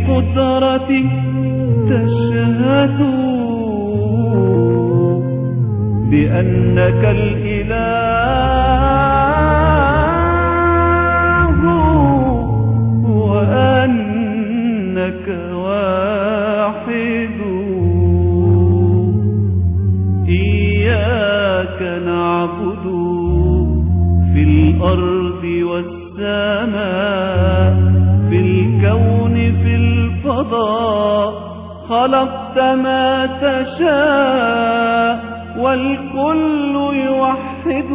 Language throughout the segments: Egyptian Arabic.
بالقدرة تشهد بأنك الإله وأنك واحد إياك نعبد في الأرض والسماء في الكون في الفضاء خلقت ما تشاء والكل يوحد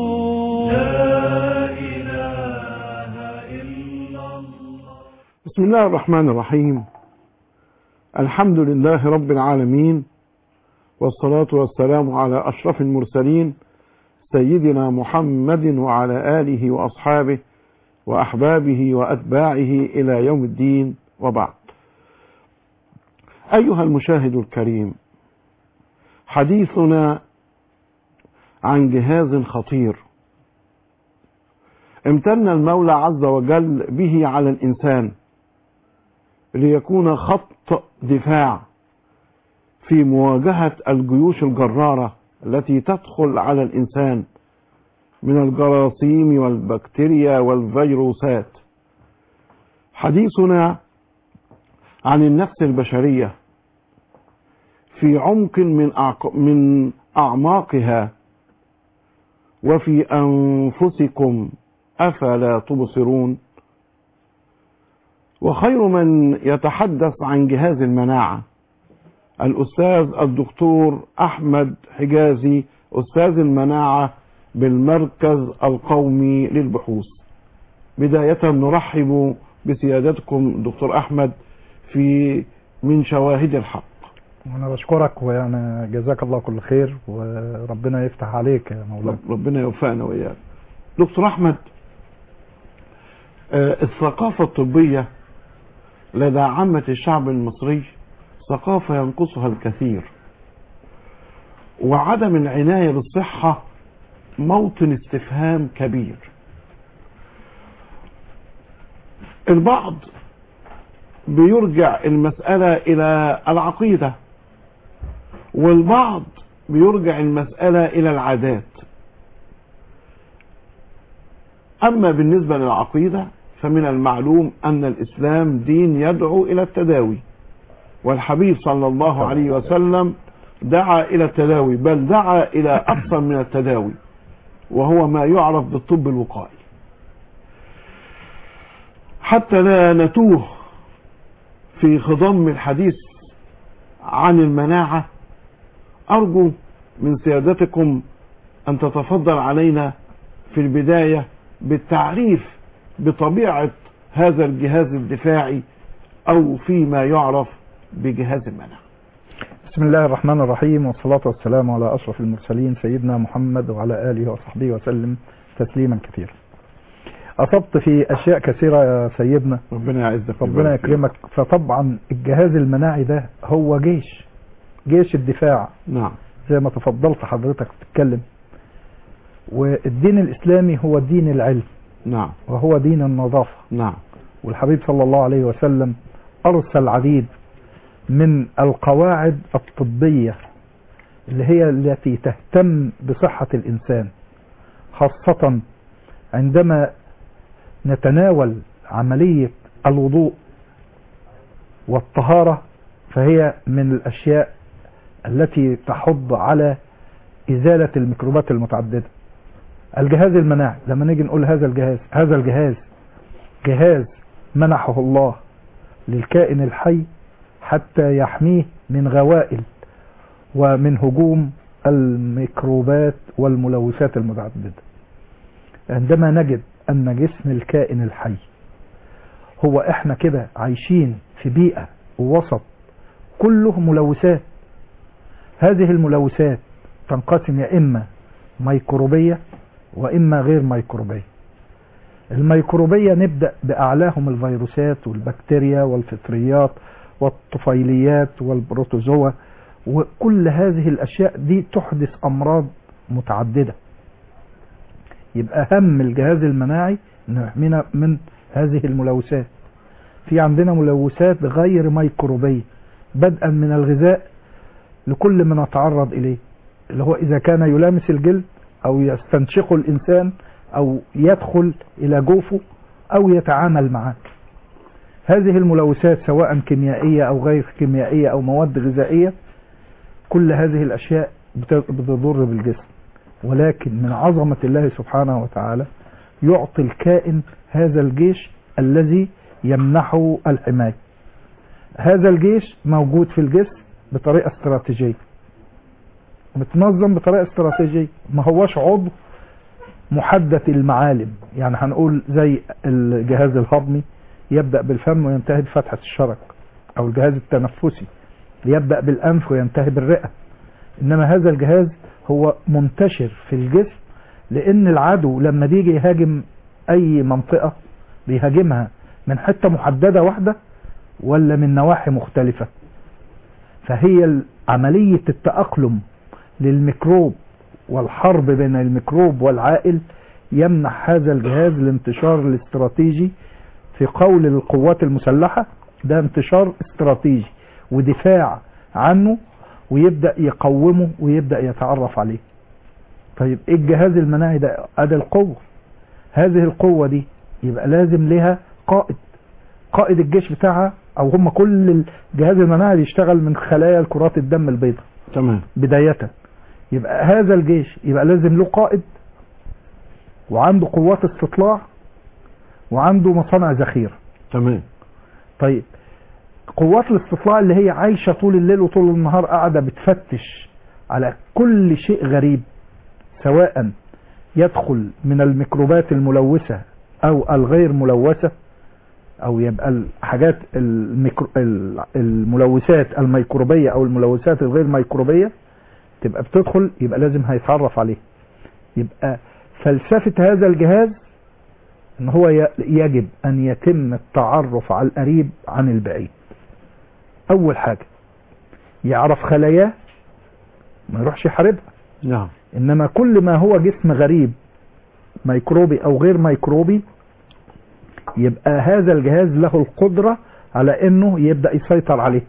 لا إله إلا الله بسم الله الرحمن الرحيم الحمد لله رب العالمين والصلاة والسلام على أشرف المرسلين سيدنا محمد وعلى آله وأصحابه وأحبابه وأتباعه إلى يوم الدين وبعد أيها المشاهد الكريم حديثنا عن جهاز خطير امتن المولى عز وجل به على الإنسان ليكون خط دفاع في مواجهة الجيوش الجرارة التي تدخل على الإنسان من الجراثيم والبكتيريا والفيروسات حديثنا عن النفس البشرية في عمق من أعق... من أعماقها وفي أنفسكم أفلا تبصرون وخير من يتحدث عن جهاز المناعة الأستاذ الدكتور أحمد حجازي أستاذ المناعة بالمركز القومي للبحوث بداية نرحب بسيادتكم دكتور أحمد في من شواهد الحق وانا بشكرك ويعني جزاك الله كل خير وربنا يفتح عليك يا مولانا رب- ربنا يوفقنا وإياك دكتور أحمد آه، الثقافة الطبية لدى عامة الشعب المصري ثقافة ينقصها الكثير وعدم العناية بالصحة موطن استفهام كبير البعض بيرجع المسألة إلى العقيدة والبعض بيرجع المسألة إلى العادات أما بالنسبة للعقيدة فمن المعلوم أن الإسلام دين يدعو إلى التداوي والحبيب صلى الله عليه وسلم دعا إلى التداوي بل دعا إلى أكثر من التداوي وهو ما يعرف بالطب الوقائي حتى لا نتوه في خضم الحديث عن المناعة أرجو من سيادتكم أن تتفضل علينا في البداية بالتعريف بطبيعة هذا الجهاز الدفاعي أو فيما يعرف بجهاز المناعة بسم الله الرحمن الرحيم والصلاة والسلام على أشرف المرسلين سيدنا محمد وعلى آله وصحبه وسلم تسليما كثيرا أصبت في أشياء كثيرة يا سيدنا ربنا يعزك ربنا ويبارك فيك. يكرمك فطبعا الجهاز المناعي ده هو جيش جيش الدفاع نعم زي ما تفضلت حضرتك تتكلم والدين الإسلامي هو دين العلم نعم وهو دين النظافة نعم والحبيب صلى الله عليه وسلم أرسل العديد من القواعد الطبية اللي هي التي تهتم بصحة الإنسان خاصة عندما نتناول عملية الوضوء والطهارة فهي من الأشياء التي تحض على إزالة الميكروبات المتعددة الجهاز المناعي لما نيجي نقول هذا الجهاز هذا الجهاز جهاز منحه الله للكائن الحي حتى يحميه من غوائل ومن هجوم الميكروبات والملوثات المتعددة عندما نجد أن جسم الكائن الحي هو احنا كده عايشين في بيئة ووسط كله ملوثات هذه الملوثات تنقسم يا إما ميكروبية وإما غير ميكروبية الميكروبية نبدأ بأعلاهم الفيروسات والبكتيريا والفطريات والطفيليات والبروتوزوا وكل هذه الأشياء دي تحدث أمراض متعددة يبقى هم الجهاز المناعي انه يحمينا من هذه الملوثات في عندنا ملوثات غير ميكروبية بدءا من الغذاء لكل ما نتعرض إليه اللي هو إذا كان يلامس الجلد أو يستنشقه الإنسان أو يدخل إلى جوفه أو يتعامل معه هذه الملوثات سواء كيميائية أو غير كيميائية أو مواد غذائية كل هذه الأشياء بت- بتضر بالجسم ولكن من عظمة الله سبحانه وتعالى يعطي الكائن هذا الجيش الذي يمنحه الحماية هذا الجيش موجود في الجسم بطريقة استراتيجية متنظم بطريقة استراتيجية ما هوش عضو محدد المعالم يعني هنقول زي الجهاز الهضمي يبدأ بالفم وينتهي بفتحة الشرج أو الجهاز التنفسي يبدأ بالأنف وينتهي بالرئة إنما هذا الجهاز هو منتشر في الجسم لأن العدو لما بيجي يهاجم أي منطقة بيهاجمها من حتة محددة واحدة ولا من نواحي مختلفة فهي ال- عملية التأقلم للميكروب والحرب بين الميكروب والعائل يمنح هذا الجهاز الانتشار الاستراتيجي في قول القوات المسلحة ده انتشار استراتيجي ودفاع عنه ويبدأ يقومه ويبدأ يتعرف عليه طيب ايه الجهاز المناعي ده ادي القوة هذه القوة دي يبقى لازم لها قائد قائد الجيش بتاعها او هم كل الجهاز المناعي بيشتغل من خلايا كرات الدم البيضاء تمام بداية يبقى هذا الجيش يبقى لازم له قائد وعنده قوات استطلاع وعنده مصانع ذخيرة تمام طيب قوات الاستطلاع اللي هي عايشة طول الليل وطول النهار قاعدة بتفتش على كل شيء غريب سواء يدخل من الميكروبات الملوثة او الغير ملوثة او يبقى الحاجات الميكرو ال- الملوثات الميكروبية او الملوثات الغير ميكروبية تبقى بتدخل يبقى لازم هيتعرف عليه يبقى فلسفة هذا الجهاز ان هو ي- يجب ان يتم التعرف على القريب عن البعيد اول حاجة يعرف خلاياه ما يروحش يحاربها نعم انما كل ما هو جسم غريب ميكروبي او غير ميكروبي يبقى هذا الجهاز له القدرة على انه يبدأ يسيطر عليه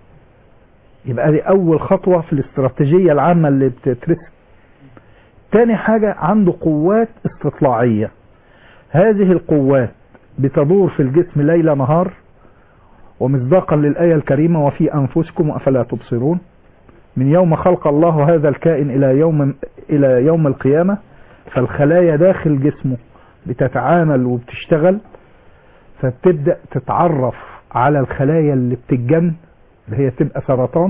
يبقى دي اول خطوة في الاستراتيجية العامة اللي بتترسم تاني حاجة عنده قوات استطلاعية هذه القوات بتدور في الجسم ليل نهار ومصداقا للآية الكريمة وفي أنفسكم أفلا تبصرون من يوم خلق الله هذا الكائن إلى يوم إلى يوم القيامة فالخلايا داخل جسمه بتتعامل وبتشتغل فبتبدأ تتعرف على الخلايا اللي بتتجن اللي هي تبقى سرطان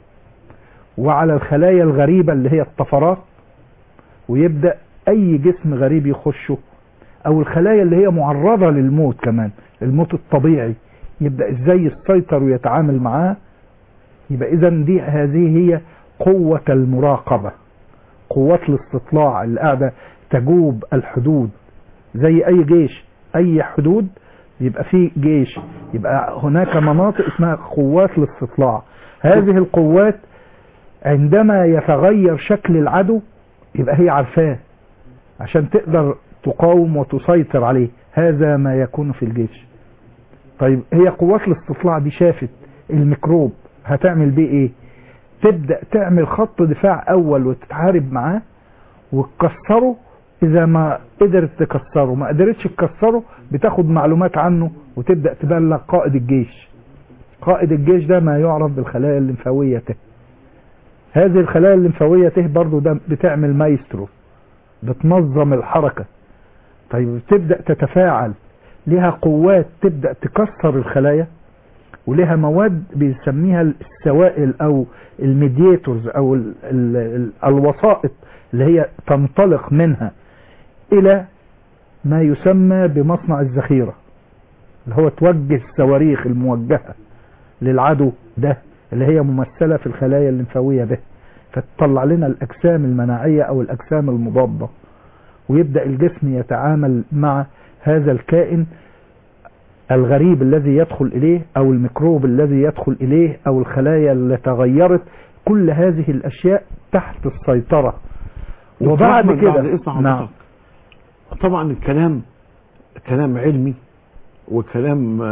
وعلى الخلايا الغريبة اللي هي الطفرات ويبدأ أي جسم غريب يخشه أو الخلايا اللي هي معرضة للموت كمان الموت الطبيعي يبدأ إزاي يسيطر ويتعامل معاه يبقى إذا دي هذه هي قوة المراقبة قوات الاستطلاع اللي قاعدة تجوب الحدود زي أي جيش أي حدود يبقى في جيش يبقى هناك مناطق اسمها قوات الاستطلاع هذه القوات عندما يتغير شكل العدو يبقى هي عارفاه عشان تقدر تقاوم وتسيطر عليه هذا ما يكون في الجيش طيب هي قوات الاستطلاع دي شافت الميكروب هتعمل بيه ايه تبدأ تعمل خط دفاع اول وتتحارب معاه وتكسره اذا ما قدرت تكسره ما قدرتش تكسره بتاخد معلومات عنه وتبدأ تبلغ قائد الجيش قائد الجيش ده ما يعرف بالخلايا الليمفاوية ته هذه الخلايا الليمفاوية ته برضو ده بتعمل مايسترو بتنظم الحركة طيب تبدأ تتفاعل لها قوات تبدأ تكسر الخلايا ولها مواد بيسميها السوائل او الميدياتورز او ال ال ال الوسائط اللي هي تنطلق منها الى ما يسمى بمصنع الذخيرة اللي هو توجه الصواريخ الموجهة للعدو ده اللي هي ممثلة في الخلايا الليمفاوية به فتطلع لنا الأجسام المناعية أو الأجسام المضادة ويبدأ الجسم يتعامل مع هذا الكائن الغريب الذي يدخل إليه أو الميكروب الذي يدخل إليه أو الخلايا اللي تغيرت كل هذه الأشياء تحت السيطرة وبعد أحمد، كده بعد إذن حضرتك. نعم طبعا الكلام كلام علمي وكلام آه،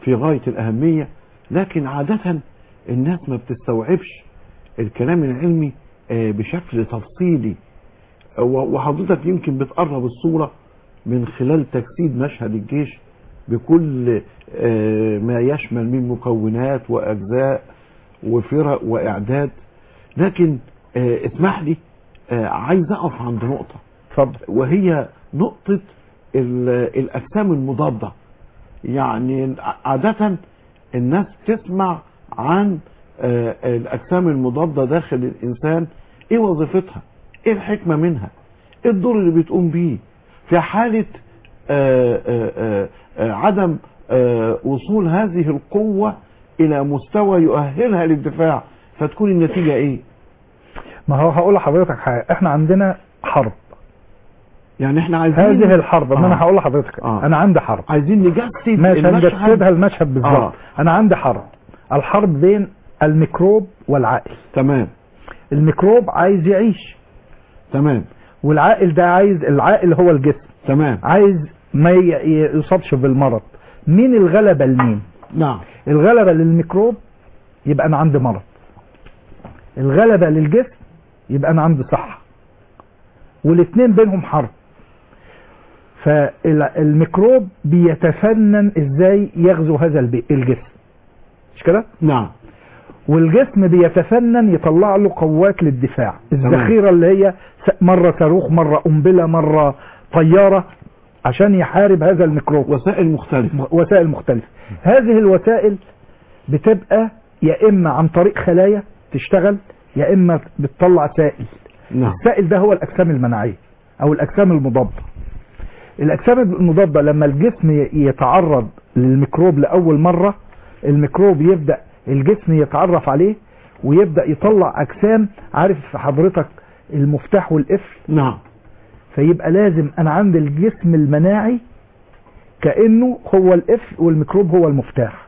في غاية الأهمية لكن عادة الناس ما بتستوعبش الكلام العلمي آه، بشكل تفصيلي و- وحضرتك يمكن بتقرب الصورة من خلال تجسيد مشهد الجيش بكل آه، ما يشمل من مكونات وأجزاء وفرق وإعداد لكن آه، اسمح لي آه، عايز أقف عند نقطة اتفضل وهي نقطة ال- الأجسام المضادة يعني عادة الناس تسمع عن آه، الأجسام المضادة داخل الإنسان إيه وظيفتها إيه الحكمة منها إيه الدور اللي بتقوم بيه في حالة آه، آه، آه، آه، عدم آه، وصول هذه القوة إلى مستوى يؤهلها للدفاع فتكون النتيجة إيه ما هو هقول لحضرتك حاجه احنا عندنا حرب يعني إحنا عايزين هذه الحرب ما آه. انا هقول لحضرتك آه. انا عندي حرب عايزين نجسد ماشي المشهد هنجسدها المشهد بالظبط آه. انا عندي حرب الحرب بين الميكروب والعائل تمام الميكروب عايز يعيش تمام والعائل ده عايز العائل هو الجسم تمام عايز ما ي- يصابش بالمرض مين الغلبة لمين نعم الغلبة للميكروب يبقى انا عندي مرض الغلبة للجسم يبقى انا عندي صحة والاثنين بينهم حرب فالميكروب بيتفنن ازاي يغزو هذا البي- الجسم مش كده نعم والجسم بيتفنن يطلع له قوات للدفاع تمام. الذخيرة اللي هي س- مرة صاروخ مرة قنبلة مرة طيارة عشان يحارب هذا الميكروب وسائل مختلفة وسائل مختلفة هذه الوسائل بتبقى يا إما عن طريق خلايا تشتغل يا إما بتطلع سائل نعم السائل ده هو الأجسام المناعية أو الأجسام المضادة الأجسام المضادة لما الجسم ي- يتعرض للميكروب لأول مرة الميكروب يبدأ الجسم يتعرف عليه ويبدأ يطلع أجسام عارف حضرتك المفتاح والقفل نعم فيبقى لازم انا عندي الجسم المناعي كانه هو القفل والميكروب هو المفتاح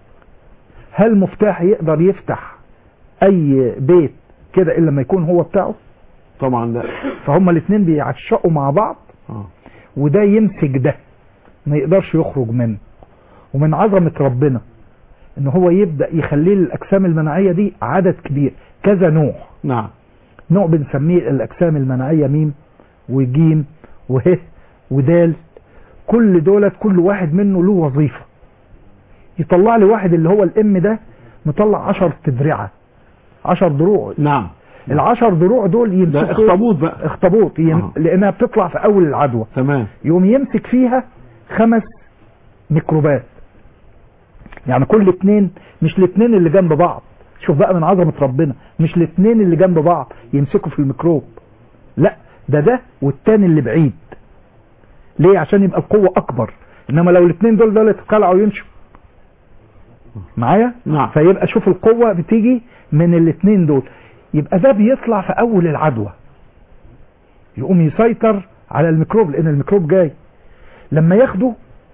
هل مفتاح يقدر يفتح اي بيت كده الا لما يكون هو بتاعه طبعا لا فهما الاثنين بيعشقوا مع بعض آه. وده يمسك ده ما يقدرش يخرج منه ومن عظمة ربنا ان هو يبدأ يخلي الاجسام المناعية دي عدد كبير كذا نوع نعم نوع بنسميه الاجسام المناعيه ميم وجيم وه ودال كل دولت كل واحد منه له وظيفه يطلع لي واحد اللي هو الام ده مطلع 10 تدرعه 10 دروع نعم العشر دروع دول ده يمسكوا اخطبوط بقى اخطبوط يم... آه. لانها بتطلع في اول العدوى تمام يقوم يمسك فيها خمس ميكروبات يعني كل اتنين مش الاتنين اللي جنب بعض شوف بقى من عظمة ربنا مش الاتنين اللي جنب بعض يمسكوا في الميكروب لا ده ده والتاني اللي بعيد ليه عشان يبقى القوة اكبر انما لو الاتنين دول دول يتقلعوا ويمشوا معايا نعم فيبقى شوف القوة بتيجي من الاتنين دول يبقى ده بيطلع في اول العدوى يقوم يسيطر على الميكروب لان الميكروب جاي لما ياخده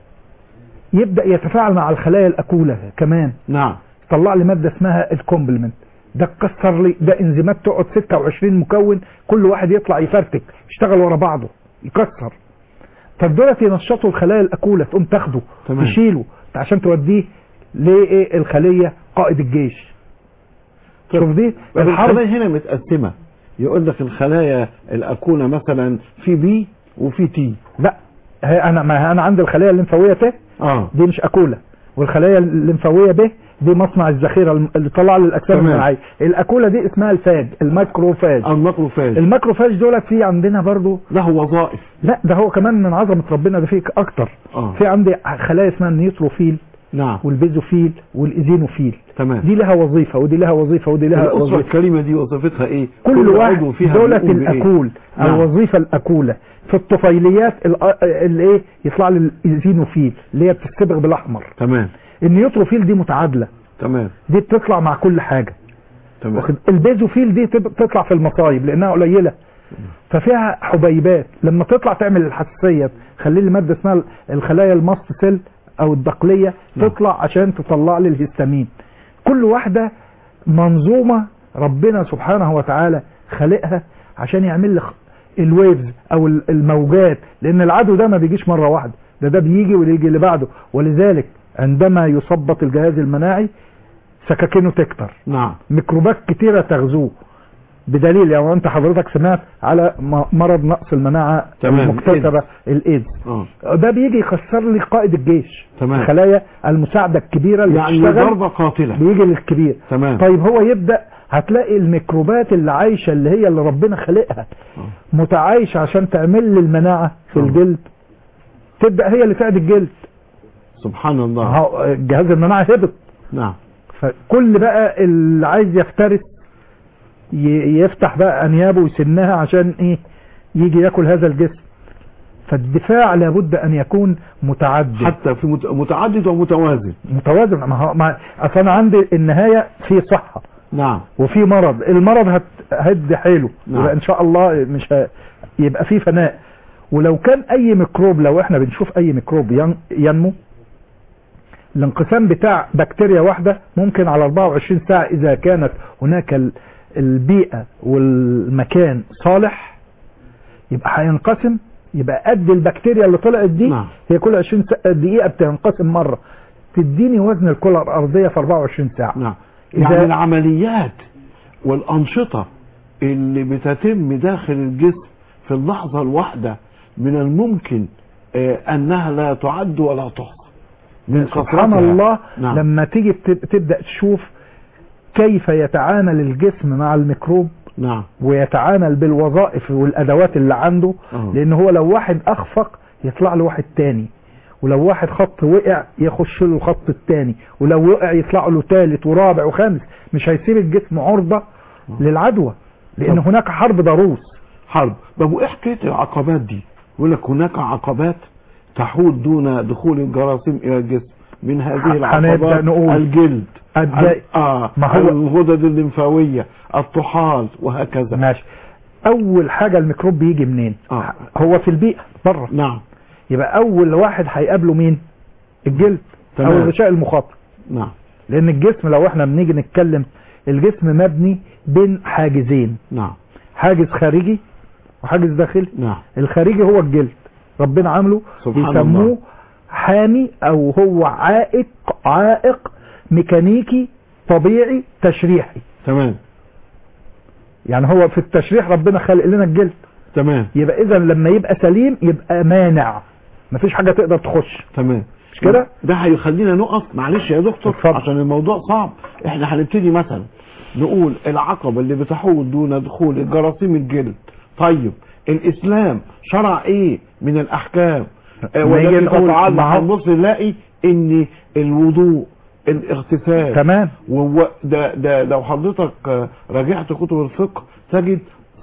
يبدأ يتفاعل مع الخلايا الأكولة كمان نعم طلع لي مادة اسمها الكومبلمنت ده كسر لي ده انزيمات تقعد 26 مكون كل واحد يطلع يفرتك يشتغل ورا بعضه يكسر طب دولت ينشطوا الخلايا الأكولة تقوم تاخده تمام. تشيله عشان توديه لايه الخلية قائد الجيش شوف دي الحرب الحرب هنا متقسمة يقول لك الخلايا الأكونة مثلا في بي وفي تي لا هي انا ما انا عندي الخلايا الليمفاويه ت اه دي مش اكولا والخلايا الليمفاويه ب دي مصنع الذخيره الم- اللي طلع لي الاجسام تمام. المناعيه الاكولا دي اسمها الفاج الماكروفاج الماكروفاج الماكروفاج دولت في عندنا برضو له وظائف لا ده هو كمان من عظمه ربنا ده فيك اكتر اه في عندي خلايا اسمها النيوتروفيل نعم والبيزوفيل والايزينوفيل تمام دي لها وظيفه ودي لها وظيفه ودي لها الأسرة وظيفه الكريمة دي وظيفتها ايه كل عضو واحد فيها دولت بيقوم بإيه؟ الاكول نعم. الوظيفه الاكوله في الطفيليات ال- اللي ايه يطلع لي الايزينوفيل اللي هي بتستبغ بالاحمر تمام النيوتروفيل دي متعادله تمام دي بتطلع مع كل حاجه تمام واخد البيزوفيل دي تب- تطلع في المصايب لانها قليله ففيها حبيبات لما تطلع تعمل الحساسيه خلي لي ماده اسمها الخلايا الماست سيل او الدقليه نعم. تطلع عشان تطلع لي الهستامين كل واحده منظومه ربنا سبحانه وتعالى خالقها عشان يعمل لي خ- الويفز او ال- الموجات لان العدو ده ما بيجيش مره واحده ده ده بيجي ويجي اللي بعده ولذلك عندما يثبط الجهاز المناعي سكاكينه تكتر نعم ميكروبات كتيرة تغزوه بدليل يعني انت حضرتك سمعت على م- مرض نقص المناعة تمام، المكتسبة الايدز اه ده بيجي يخسر لي قائد الجيش تمام. الخلايا المساعدة الكبيرة اللي يعني بتشتغل ضربة قاتلة بيجي للكبير تمام طيب هو يبدأ هتلاقي الميكروبات اللي عايشة اللي هي اللي ربنا خلقها آه. متعايشة عشان تعمل لي المناعة في آه. الجلد تبدأ هي اللي تعد الجلد سبحان الله هو جهاز المناعة هبط نعم فكل بقى اللي عايز يفترس ي- يفتح بقى انيابه ويسنها عشان ايه يجي ياكل هذا الجسم فالدفاع لابد ان يكون متعدد حتى في مت- متعدد ومتوازن متوازن ما هو ما اصل انا عندي النهايه في صحه نعم وفي مرض المرض هت هد حيله نعم. يبقى ان شاء الله مش ه... يبقى في فناء ولو كان اي ميكروب لو احنا بنشوف اي ميكروب ين... ينمو الانقسام بتاع بكتيريا واحدة ممكن على 24 ساعة اذا كانت هناك ال- البيئة والمكان صالح يبقى هينقسم يبقى قد البكتيريا اللي طلعت دي نعم. هي كل 20 سا- دقيقة بتنقسم مرة تديني وزن الكرة الأرضية في 24 ساعة نعم إذا- يعني العمليات والأنشطة اللي بتتم داخل الجسم في اللحظة الواحدة من الممكن آه، أنها لا تعد ولا تحصى من سبحان كثرتها. الله نعم. لما تيجي بت- تبدأ تشوف كيف يتعامل الجسم مع الميكروب نعم ويتعامل بالوظائف والادوات اللي عنده آه. لان هو لو واحد اخفق يطلع له واحد تاني ولو واحد خط وقع يخش له الخط التاني ولو وقع يطلع له تالت ورابع وخامس مش هيسيب الجسم عرضة للعدوى لان طب. هناك حرب ضروس حرب طب وايه حكايه العقبات دي يقول لك هناك عقبات تحول دون دخول الجراثيم الى الجسم من هذه هنبدأ العقبات نقول. الجلد أبدأ- اه ما هو- الغدد الليمفاويه الطحال وهكذا ماشي اول حاجة الميكروب بيجي منين آه. هو في البيئة بره نعم يبقى اول واحد هيقابله مين الجلد او تمام. الغشاء المخاطي نعم لان الجسم لو احنا بنيجي نتكلم الجسم مبني بين حاجزين نعم حاجز خارجي وحاجز داخلي نعم الخارجي هو الجلد ربنا عامله سبحان بيسموه الله. حامي او هو عائق عائق ميكانيكي طبيعي تشريحي تمام يعني هو في التشريح ربنا خلق لنا الجلد تمام يبقى اذا لما يبقى سليم يبقى مانع مفيش حاجة تقدر تخش تمام مش كده؟ ده هيخلينا نقف معلش يا دكتور اتفضل. عشان الموضوع صعب احنا هنبتدي مثلا نقول العقبة اللي بتحول دون دخول الجراثيم الجلد طيب الاسلام شرع ايه من الاحكام آه، ما يجي والتي نقول تتعلق ما هو- هنبص نلاقي ان الوضوء الاغتسال تمام وهو ده ده لو حضرتك آه، راجعت كتب الفقه تجد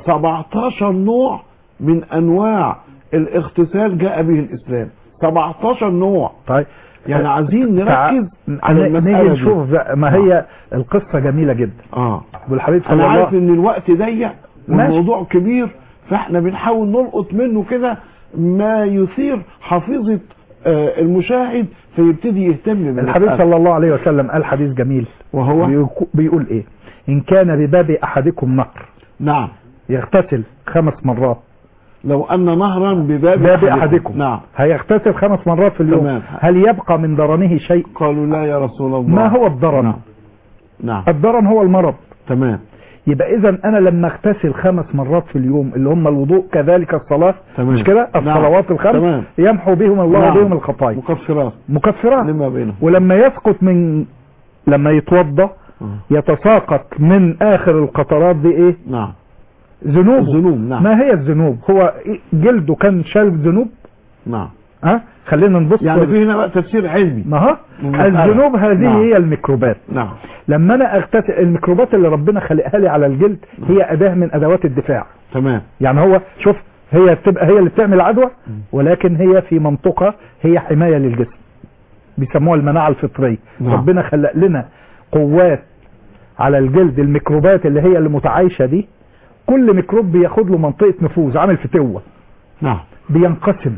17 نوع من انواع الاغتسال جاء به الاسلام 17 نوع طيب يعني عايزين تع- نركز على ن- المسألة نيجي دي. نشوف بقى ما هي القصة جميلة جدا اه والحبيب صلى انا الله عارف ان الوقت ضيق ماشي. والموضوع كبير فاحنا بنحاول نلقط منه كده ما يثير حفيظة آه، المشاهد فيبتدي يهتم بالمسألة الحبيب صلى الله عليه وسلم قال حديث جميل وهو بيقو- بيقول ايه ان كان بباب احدكم نهر نعم يغتسل خمس مرات لو ان نهرا بباب باب احدكم نعم هيغتسل خمس مرات في اليوم تمام. هل يبقى من درنه شيء قالوا لا يا رسول الله ما هو الدرن نعم نعم الدرن هو المرض تمام يبقى اذا انا لما اغتسل خمس مرات في اليوم اللي هم الوضوء كذلك الصلاة تمام. مش كده نعم. الصلوات الخمس تمام. يمحو بهم الله نعم. بهم الخطايا مكفرات مكفرات لما بينهم ولما يسقط من لما يتوضا آه. يتساقط من اخر القطرات دي ايه نعم ذنوب الذنوب نعم ما هي الذنوب هو إيه؟ جلده كان شال ذنوب نعم ها خلينا نبص يعني في هنا بقى تفسير علمي ما ها المسألة. الذنوب هذه نعم. هي الميكروبات نعم لما انا اغتسل الميكروبات اللي ربنا خلقها لي على الجلد هي اداه من ادوات الدفاع تمام يعني هو شوف هي بتبقى هي اللي بتعمل عدوى ولكن هي في منطقة هي حماية للجسم بيسموها المناعة الفطرية نعم. ربنا خلق لنا قوات على الجلد الميكروبات اللي هي اللي متعايشة دي كل ميكروب بياخد له منطقة نفوذ عامل فتوة نعم بينقسم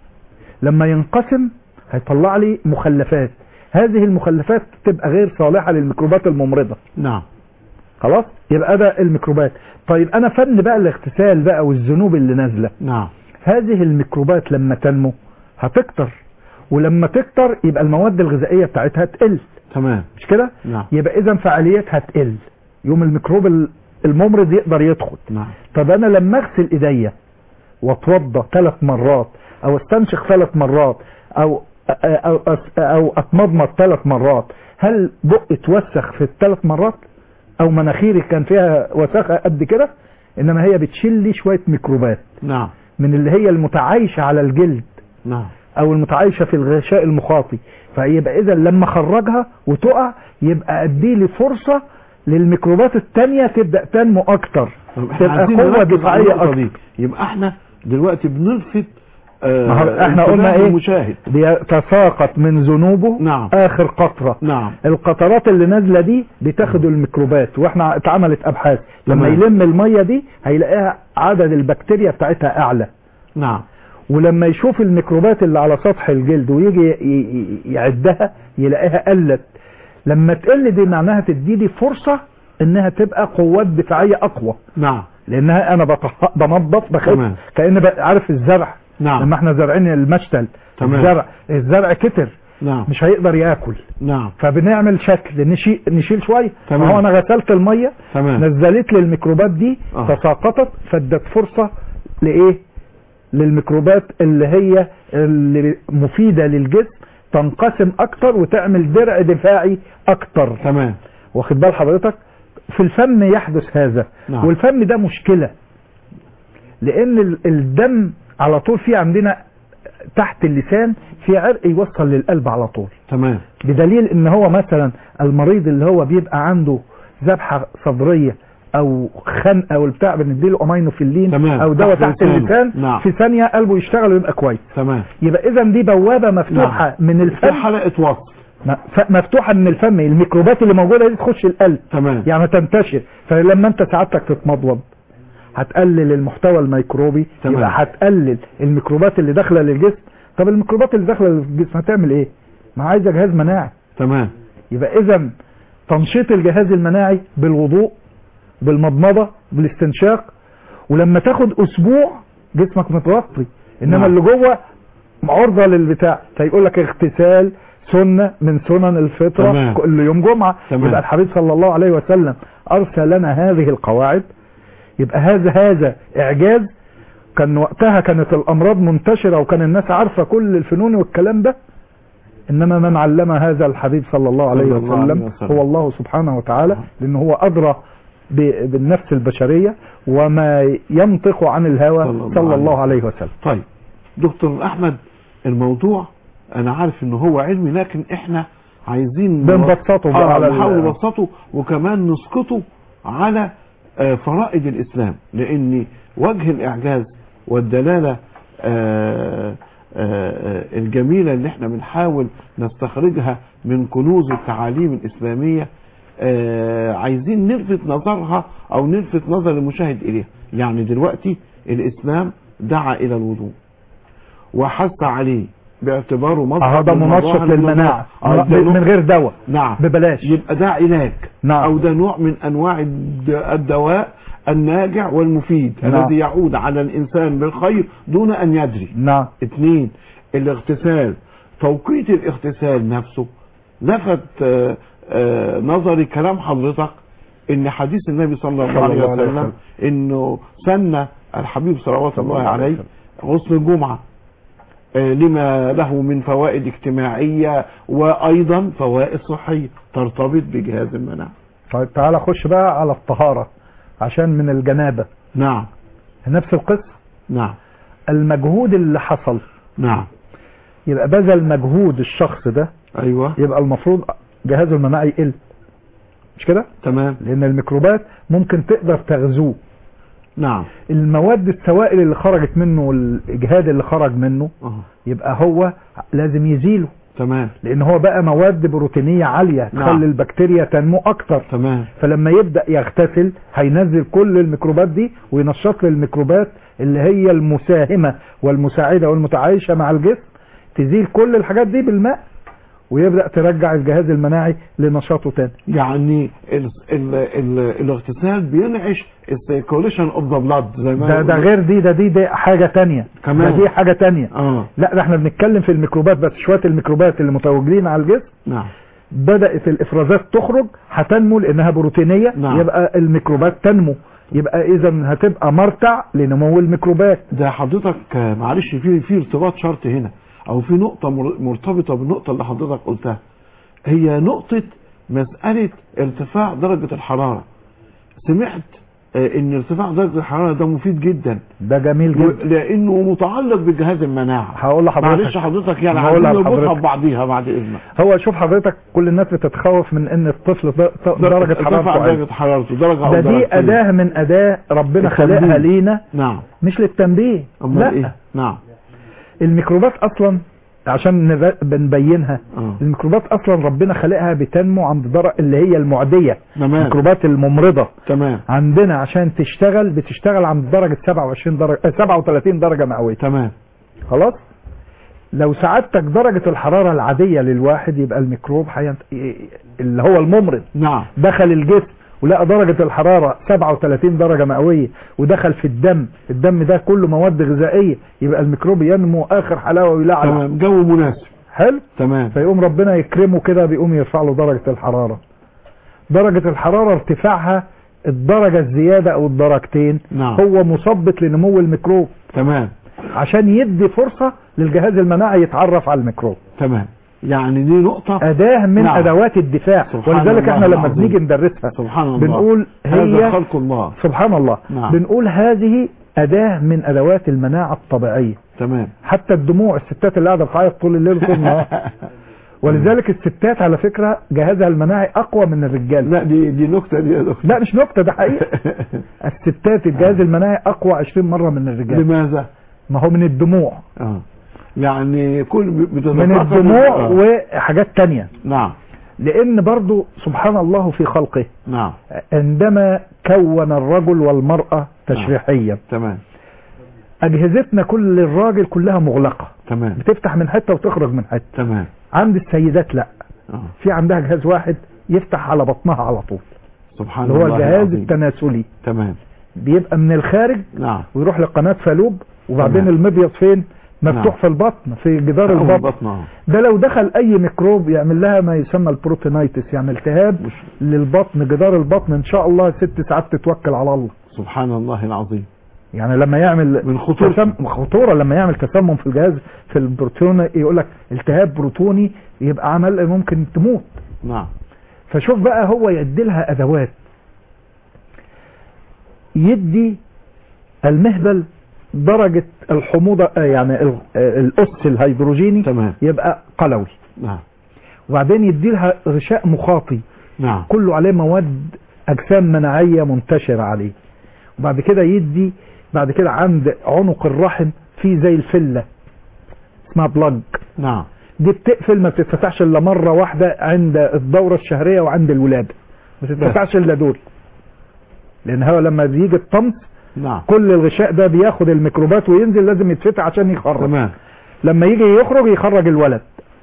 لما ينقسم هيطلع لي مخلفات هذه المخلفات تبقى غير صالحة للميكروبات الممرضة نعم خلاص يبقى ده الميكروبات طيب انا فن بقى الاغتسال بقى والذنوب اللي نازله نعم هذه الميكروبات لما تنمو هتكتر ولما تكتر يبقى المواد الغذائيه بتاعتها تقل تمام مش كده نعم يبقى اذا فعاليتها تقل يوم الميكروب ال- الممرض يقدر يدخل نعم طب انا لما اغسل ايديا واتوضى ثلاث مرات او استنشق ثلاث مرات او او او, أو اتمضمض ثلاث مرات هل بقي اتوسخ في الثلاث مرات او مناخيري كان فيها وساخه قد كده انما هي بتشيل لي شويه ميكروبات نعم من اللي هي المتعايشه على الجلد نعم او المتعايشه في الغشاء المخاطي فيبقى اذا لما اخرجها وتقع يبقى ادي لي فرصه للميكروبات التانية تبدا تنمو اكتر طب احنا تبقى عايزين قوه نركز على دفاعيه النقطة اكتر دي يبقى احنا دلوقتي بنلفت آه ما هو احنا قلنا انتباه ايه المشاهد بيتساقط من ذنوبه نعم. اخر قطره نعم القطرات اللي نازله دي بتاخد الميكروبات واحنا اتعملت ابحاث لما تمام. يلم الميه دي هيلاقيها عدد البكتيريا بتاعتها اعلى نعم ولما يشوف الميكروبات اللي على سطح الجلد ويجي ي- ي- يعدها يلاقيها قلت لما تقل دي معناها تدي لي فرصه انها تبقى قوات دفاعيه اقوى نعم لانها انا بطه- بنظف بخف تمام. كان بقى- عارف الزرع نعم لما احنا زارعين المشتل تمام. الزرع الزرع كتر نعم مش هيقدر ياكل نعم فبنعمل شكل نشيل نشيل شويه تمام. هو انا غسلت الميه تمام نزلت لي الميكروبات دي آه. تساقطت فادت فرصه لايه للميكروبات اللي هي اللي مفيده للجسم تنقسم اكتر وتعمل درع دفاعي اكتر تمام واخد بال حضرتك في الفم يحدث هذا نعم. والفم ده مشكله لان ال- الدم على طول في عندنا تحت اللسان في عرق يوصل للقلب على طول تمام بدليل ان هو مثلا المريض اللي هو بيبقى عنده ذبحه صدريه او خنقه او البتاع بنديله امينوفيلين تمام. او دواء تحت تحت لسانه. اللسان نعم. في ثانيه قلبه يشتغل ويبقى كويس تمام يبقى اذا دي بوابه مفتوحه نعم. من في الفم حلقة وصل م- ف- مفتوحه من الفم الميكروبات اللي موجوده دي تخش القلب تمام يعني تنتشر فلما انت سعادتك تتمضمض هتقلل المحتوى الميكروبي تمام. يبقى هتقلل الميكروبات اللي داخله للجسم طب الميكروبات اللي داخله للجسم هتعمل ايه ما عايزه جهاز مناعي تمام يبقى اذا تنشيط الجهاز المناعي بالوضوء بالمضمضه بالاستنشاق ولما تاخد اسبوع جسمك متغطي انما نعم. اللي جوه عرضه للبتاع فيقول لك اغتسال سنه من سنن الفطره تمام. كل يوم جمعه تمام. يبقى الحبيب صلى الله عليه وسلم ارسل لنا هذه القواعد يبقى هذا هذا اعجاز كان وقتها كانت الامراض منتشره وكان الناس عارفه كل الفنون والكلام ده انما من علم هذا الحبيب صلى الله عليه صلى الله عليه وسلم وسلم. هو الله سبحانه وتعالى لانه هو ادرى ب- بالنفس البشريه وما ينطق عن الهوى صلى الله صلى الله عليه عليه وسلم طيب دكتور احمد الموضوع انا عارف ان هو علمي لكن احنا عايزين بنبسطه بقى آه على ال- نحاول نبسطه وكمان نسقطه على آه فرائض الاسلام لان وجه الاعجاز والدلاله آه آه الجميله اللي احنا بنحاول نستخرجها من كنوز التعاليم الاسلاميه آه عايزين نلفت نظرها او نلفت نظر المشاهد اليها يعني دلوقتي الاسلام دعا الى الوضوء وحث عليه باعتباره مظهر هذا من منشط مظاهر للمناعه المناعة. آه، ده من نوع- غير دواء نعم ببلاش يبقى ده علاج نعم. او ده نوع من انواع الد- الدواء الناجع والمفيد نعم. الذي يعود على الانسان بالخير دون ان يدري نعم اثنين الاغتسال توقيت الاغتسال نفسه لفت آه، آه، نظري كلام حضرتك ان حديث النبي صلى الله صلى عليه الله عليه وسلم وسلم. انه سن الحبيب صلوات صلى الله الله عليه عليه غسل الجمعه آه، لما له من فوائد اجتماعيه وايضا فوائد صحيه ترتبط بجهاز المناعه طيب تعالى خش بقى على الطهاره عشان من الجنابه نعم نفس القصه نعم المجهود اللي حصل نعم يبقى بذل مجهود الشخص ده ايوه يبقى المفروض جهازه المناعي يقل مش كده تمام لان الميكروبات ممكن تقدر تغزوه نعم المواد السوائل اللي خرجت منه والاجهاد اللي خرج منه اه يبقى هو لازم يزيله تمام لان هو بقى مواد بروتينيه عاليه نعم. تخلي البكتيريا تنمو اكتر تمام فلما يبدا يغتسل هينزل كل الميكروبات دي وينشط لي الميكروبات اللي هي المساهمه والمساعده والمتعايشه مع الجسم تزيل كل الحاجات دي بالماء ويبدا ترجع الجهاز المناعي لنشاطه تاني يعني ال ال ال الاغتسال بينعش السيركوليشن اوف ذا بلاد زي ما ده ده يقولوا. غير دي ده دي ده حاجه تانية كمان. ده دي حاجه تانية اه لا ده احنا بنتكلم في الميكروبات بس شويه الميكروبات اللي متواجدين على الجسم نعم بدات الافرازات تخرج هتنمو لانها بروتينيه نعم. يبقى الميكروبات تنمو يبقى اذا هتبقى مرتع لنمو الميكروبات ده حضرتك آه، معلش في في ارتباط شرط هنا او في نقطة مر- مرتبطة بالنقطة اللي حضرتك قلتها هي نقطة مسألة ارتفاع درجة الحرارة سمعت آه، ان ارتفاع درجة الحرارة ده مفيد جدا ده جميل و- جدا لانه متعلق بجهاز المناعة هقول لحضرتك معلش حضرتك يعني هقول عايزين نربطها لحضرتك. ببعضيها بعد اذنك هو شوف حضرتك كل الناس بتتخوف من ان الطفل د- ط- درجه ارتفاع حرارته عالية. درجة حرارته درجة او ده دي درجتين. اداه من اداه ربنا التنبيه. خلقها لينا نعم مش للتنبيه امال لا ايه نعم الميكروبات اصلا عشان نب- بنبينها اه الميكروبات اصلا ربنا خلقها بتنمو عند درجه اللي هي المعديه تمام الميكروبات الممرضه تمام عندنا عشان تشتغل بتشتغل عند درجه 27 درجه آه، 37 درجه مئويه تمام خلاص لو سعادتك درجه الحراره العاديه للواحد يبقى الميكروب حينت... اللي هو الممرض نعم دخل الجسم ولقى درجة الحرارة 37 درجة مئوية ودخل في الدم الدم ده كله مواد غذائية يبقى الميكروب ينمو آخر حلاوة ويلعلع تمام جو مناسب حلو تمام فيقوم ربنا يكرمه كده بيقوم يرفع له درجة الحرارة درجة الحرارة ارتفاعها الدرجة الزيادة أو الدرجتين نعم. هو مثبط لنمو الميكروب تمام عشان يدي فرصة للجهاز المناعي يتعرف على الميكروب تمام يعني دي نقطة أداة من نعم. أدوات الدفاع سبحان ولذلك الله احنا لما العظيم. بنيجي ندرسها سبحان الله بنقول هذا هي خلق الله سبحان الله نعم. بنقول هذه أداة من أدوات المناعة الطبيعية تمام حتى الدموع الستات اللي قاعدة بتعيط طول الليل وطول النهار ولذلك الستات على فكرة جهازها المناعي أقوى من الرجال لا دي دي نكتة دي يا دكتور لا مش نكتة ده حقيقة الستات الجهاز المناعي أقوى 20 مرة من الرجال لماذا؟ ما هو من الدموع اه يعني كل بتتفاقم- من الدموع آه. وحاجات تانية نعم لأن برضو سبحان الله في خلقه نعم عندما كون الرجل والمرأة تشريحيا تمام أجهزتنا كل الراجل كلها مغلقة تمام بتفتح من حتة وتخرج من حتة تمام عند السيدات لا اه في عندها جهاز واحد يفتح على بطنها على طول سبحان اللي هو الله الجهاز العظيم. التناسلي تمام بيبقى من الخارج نعم ويروح لقناة فالوب وبعدين تمام. المبيض فين مفتوح نعم. في البطن في جدار أول البطن بطن اه ده لو دخل اي ميكروب يعمل لها ما يسمى البروتينايتس يعني التهاب مش للبطن جدار البطن ان شاء الله ست ساعات تتوكل على الله سبحان الله العظيم يعني لما يعمل من خطورته. تسم... خطوره لما يعمل تسمم في الجهاز في البروتون يقول لك التهاب بروتوني يبقى عمل ممكن تموت نعم فشوف بقى هو يدي لها ادوات يدي المهبل درجة الحموضة آه، يعني ال- آه، الأس الهيدروجيني تمام يبقى قلوي نعم وبعدين يدي لها غشاء مخاطي نعم كله عليه مواد أجسام مناعية منتشرة عليه وبعد كده يدي بعد كده عند عنق الرحم في زي الفلة اسمها بلاج نعم دي بتقفل ما بتتفتحش الا مره واحده عند الدوره الشهريه وعند الولاده ما بتتفتحش الا دول لان هو لما بيجي الطمس نعم كل الغشاء ده بياخد الميكروبات وينزل لازم يتفتح عشان يخرج تمام لما يجي يخرج يخرج الولد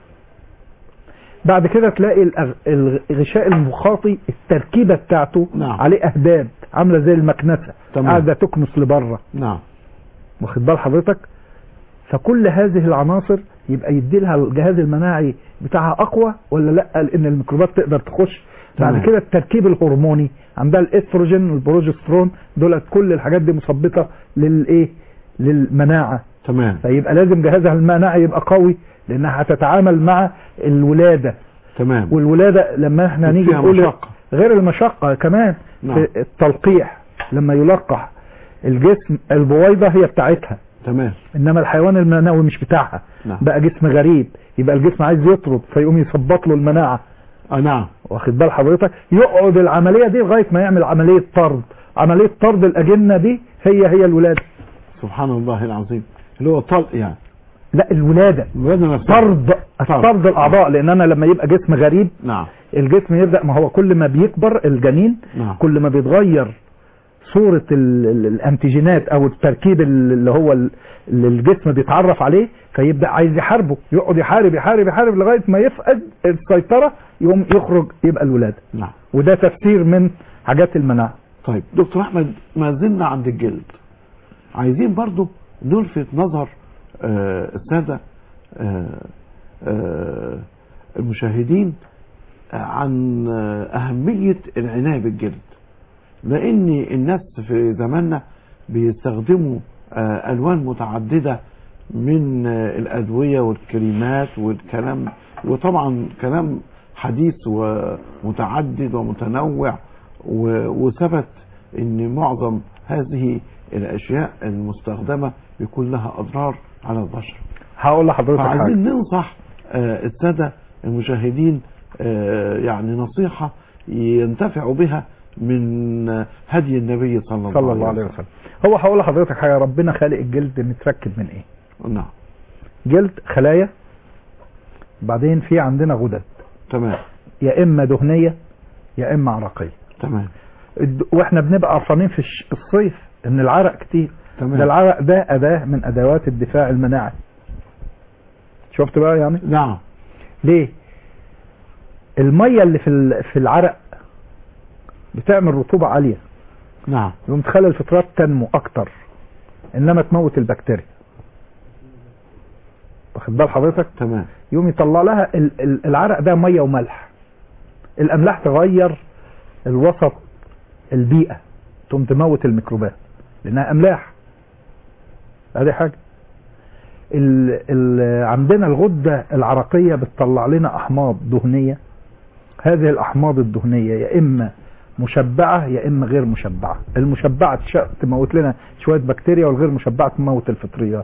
بعد كده تلاقي الأغ- الغشاء المخاطي التركيبه بتاعته نعم. عليه اهداب عامله زي المكنسه تمام. قاعده تكنس لبره نعم واخد بال حضرتك فكل هذه العناصر يبقى يدي لها الجهاز المناعي بتاعها اقوى ولا لا لان الميكروبات تقدر تخش بعد تمام. كده التركيب الهرموني عندها الاستروجين والبروجسترون دولت كل الحاجات دي مثبطه للايه للمناعه تمام فيبقى لازم جهازها المناعي يبقى قوي لانها هتتعامل مع الولاده تمام والولاده لما احنا نيجي فيها نقول مشقة. غير المشقه كمان نعم. في التلقيح لما يلقح الجسم البويضه هي بتاعتها تمام انما الحيوان المناوي مش بتاعها نعم. بقى جسم غريب يبقى الجسم عايز يطرد فيقوم يثبط له المناعه اه نعم واخد بال حضرتك يقعد العمليه دي لغايه ما يعمل عمليه طرد عمليه طرد الاجنه دي هي هي الولاده سبحان الله العظيم اللي هو طلق يعني لا الولاده الولادة نفسها طرد طرد الاعضاء لان انا لما يبقى جسم غريب نعم الجسم يبدا ما هو كل ما بيكبر الجنين نعم كل ما بيتغير صورة ال- ال- الانتيجينات او التركيب ال- اللي هو ال- اللي الجسم بيتعرف عليه فيبدأ عايز يحاربه يقعد يحارب يحارب يحارب لغاية ما يفقد السيطرة يقوم يخرج يبقى الولادة نعم وده تفسير من حاجات المناعة طيب دكتور احمد ما زلنا عند الجلد عايزين برضو نلفت نظر آه، الساده آه، آه، المشاهدين آه، عن آه، اهميه العنايه بالجلد لان الناس في زماننا بيستخدموا آه، الوان متعدده من آه، الادويه والكريمات والكلام وطبعا كلام حديث ومتعدد ومتنوع و- وثبت ان معظم هذه الاشياء المستخدمه بيكون لها اضرار على البشر هقول لحضرتك حاجة فعايزين ننصح آه، الساده المشاهدين آه، يعني نصيحه ينتفعوا بها من آه، هدي النبي صلى الله, صلى الله عليه وسلم هو هقول لحضرتك حاجة ربنا خالق الجلد متركب من ايه نعم جلد خلايا بعدين في عندنا غدد تمام يا اما دهنية يا اما عرقية تمام الد- واحنا بنبقى قرفانين في الش- الصيف ان العرق كتير ده تمام العرق ده اداة من ادوات الدفاع المناعي شفت بقى يعني نعم ليه المية اللي في ال- في العرق بتعمل رطوبة عالية نعم يقوم تخلي الفطرات تنمو اكتر انما تموت البكتيريا واخد بال حضرتك تمام يقوم يطلع لها ال- ال- العرق ده ميه وملح الاملاح تغير الوسط البيئه تقوم تموت الميكروبات لانها املاح ادي حاجه ال ال عندنا الغده العرقيه بتطلع لنا احماض دهنيه هذه الاحماض الدهنيه يا اما مشبعه يا اما غير مشبعه المشبعه تش- تموت لنا شويه بكتيريا والغير مشبعه تموت الفطريات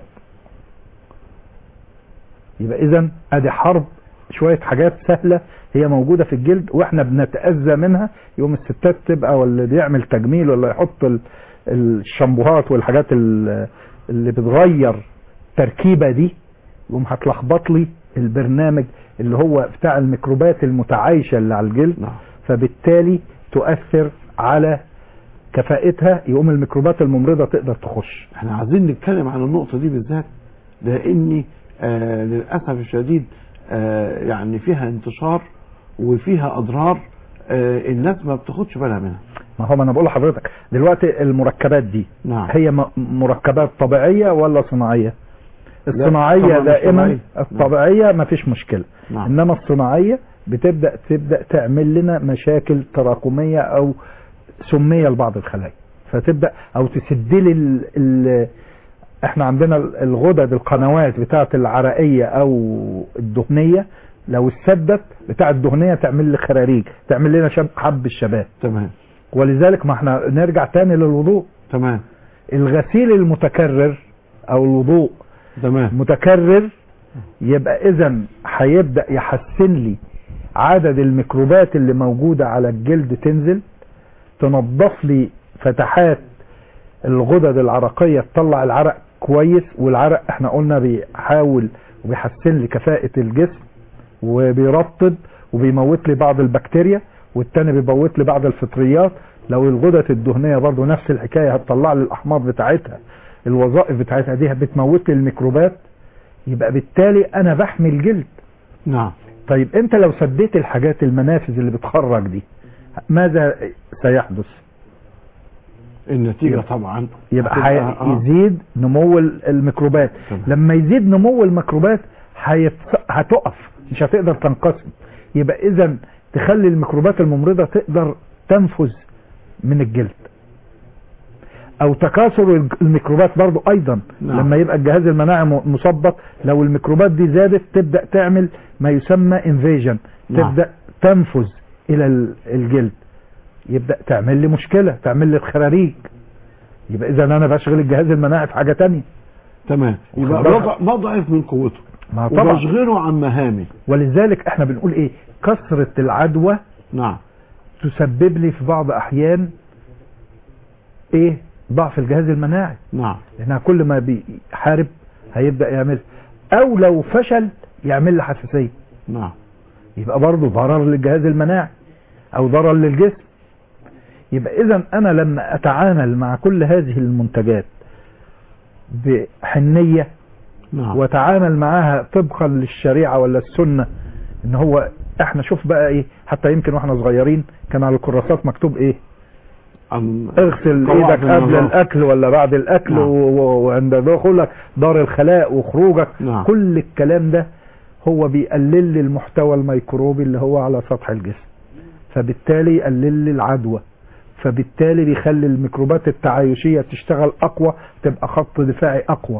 يبقى اذا ادي حرب شويه حاجات سهله هي موجوده في الجلد واحنا بنتاذى منها يوم الستات تبقى واللي بيعمل تجميل ولا يحط ال- الشامبوهات والحاجات ال- اللي بتغير التركيبه دي يقوم هتلخبط لي البرنامج اللي هو بتاع الميكروبات المتعايشه اللي على الجلد نعم فبالتالي تؤثر على كفاءتها يقوم الميكروبات الممرضه تقدر تخش احنا عايزين نتكلم عن النقطة دي بالذات لأن آه للأسف الشديد آه يعني فيها انتشار وفيها أضرار آه الناس ما بتاخدش بالها منها ما هو ما انا بقول لحضرتك دلوقتي المركبات دي نعم هي م- مركبات طبيعية ولا صناعية طبعاً الصناعية مش دائما طبيعية. الطبيعية ما فيش مشكلة نعم انما الصناعية بتبدأ تبدأ تعمل لنا مشاكل تراكمية او سمية لبعض الخلايا فتبدأ او تسد لي ال... ال... احنا عندنا الغدد القنوات بتاعت العرقية او الدهنية لو اتسدت بتاع الدهنية تعمل لي خراريج تعمل لنا شب... حب الشباب تمام ولذلك ما احنا نرجع تاني للوضوء تمام الغسيل المتكرر او الوضوء تمام متكرر يبقى اذا هيبدا يحسن لي عدد الميكروبات اللي موجوده على الجلد تنزل تنظف لي فتحات الغدد العرقيه تطلع العرق كويس والعرق احنا قلنا بيحاول وبيحسن لي كفاءه الجسم وبيرطب وبيموت لي بعض البكتيريا والتاني بيموت لي بعض الفطريات لو الغدد الدهنيه برضو نفس الحكايه هتطلع لي الاحماض بتاعتها الوظائف بتاعتها دي بتموت لي الميكروبات يبقى بالتالي انا بحمي الجلد نعم طيب انت لو سديت الحاجات المنافذ اللي بتخرج دي ماذا سيحدث النتيجة يبقى- طبعا يبقى هتبقى- حي... آه. يزيد نمو ال- الميكروبات تمام. لما يزيد نمو الميكروبات هيت... هتقف مش هتقدر تنقسم يبقى اذا تخلي الميكروبات الممرضة تقدر تنفذ من الجلد او تكاثر الج- الميكروبات برضو ايضا نعم. لما يبقى الجهاز المناعي م- مثبط لو الميكروبات دي زادت تبدأ تعمل ما يسمى انفيجن نعم. تبدأ تنفذ الى ال- الجلد يبدأ تعمل لي مشكلة تعمل لي خراريج يبقى اذا انا بشغل الجهاز المناعي في حاجة تانية تمام يبقى وخلاص. بضع- بضعف من قوته ما طبعا وبشغله عن مهامي ولذلك احنا بنقول ايه كثرة العدوى نعم تسبب لي في بعض احيان ايه ضعف الجهاز المناعي نعم لانها كل ما بيحارب هيبدأ يعمل او لو فشل يعمل لي حساسية نعم يبقى برضه ضرر للجهاز المناعي او ضرر للجسم يبقى اذا انا لما اتعامل مع كل هذه المنتجات بحنية نعم واتعامل معاها طبقا للشريعة ولا السنة ان هو احنا شوف بقى ايه حتى يمكن واحنا صغيرين كان على الكراسات مكتوب ايه أم- اغسل قواعد ايدك قبل النظافة. الاكل ولا بعد الاكل نعم. و- و- وعند دخولك دار الخلاء وخروجك نعم. كل الكلام ده هو بيقلل لي المحتوى الميكروبي اللي هو على سطح الجسم فبالتالي يقلل لي العدوى فبالتالي بيخلي الميكروبات التعايشية تشتغل اقوى تبقى خط دفاعي اقوى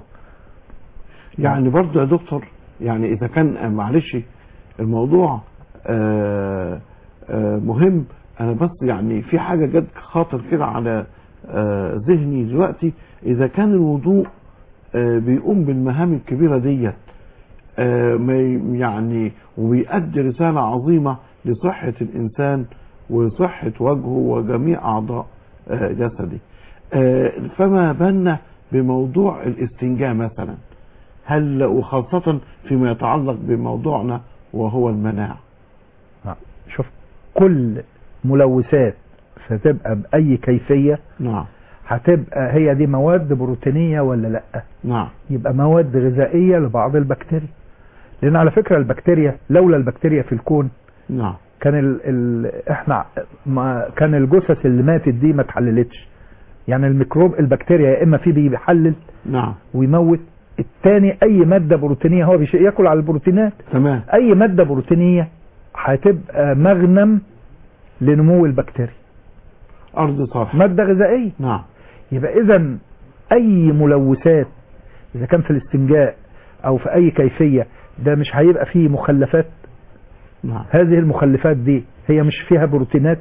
يعني برضه يا دكتور يعني اذا كان آه، معلش الموضوع آه، آه، مهم انا بس يعني في حاجه جت خاطر كده على آه، ذهني دلوقتي اذا كان الوضوء آه، بيقوم بالمهام الكبيره ديت آه، ما ي- يعني وبيؤدي رساله عظيمه لصحه الانسان وصحه وجهه وجميع اعضاء آه، جسده آه، فما بالنا بموضوع الاستنجاء مثلا هل وخاصة فيما يتعلق بموضوعنا وهو المناعة شوف كل ملوثات ستبقى بأي كيفية نعم هتبقى هي دي مواد بروتينية ولا لا نعم يبقى مواد غذائية لبعض البكتيريا لأن على فكرة البكتيريا لولا البكتيريا في الكون نعم كان ال ال احنا ما كان الجثث اللي ماتت دي ما اتحللتش يعني الميكروب البكتيريا يا اما في بيحلل نعم ويموت التاني اي ماده بروتينيه هو بيش ياكل على البروتينات تمام اي ماده بروتينيه هتبقى مغنم لنمو البكتيريا أرض صالح ماده غذائيه نعم يبقى اذا اي ملوثات اذا كان في الاستنجاء او في اي كيفيه ده مش هيبقى فيه مخلفات نعم هذه المخلفات دي هي مش فيها بروتينات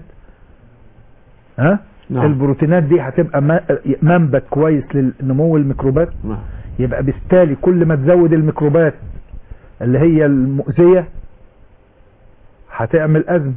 ها نعم البروتينات دي هتبقى م- منبت كويس لنمو الميكروبات نعم يبقى بالتالي كل ما تزود الميكروبات اللي هي المؤذية هتعمل أزمة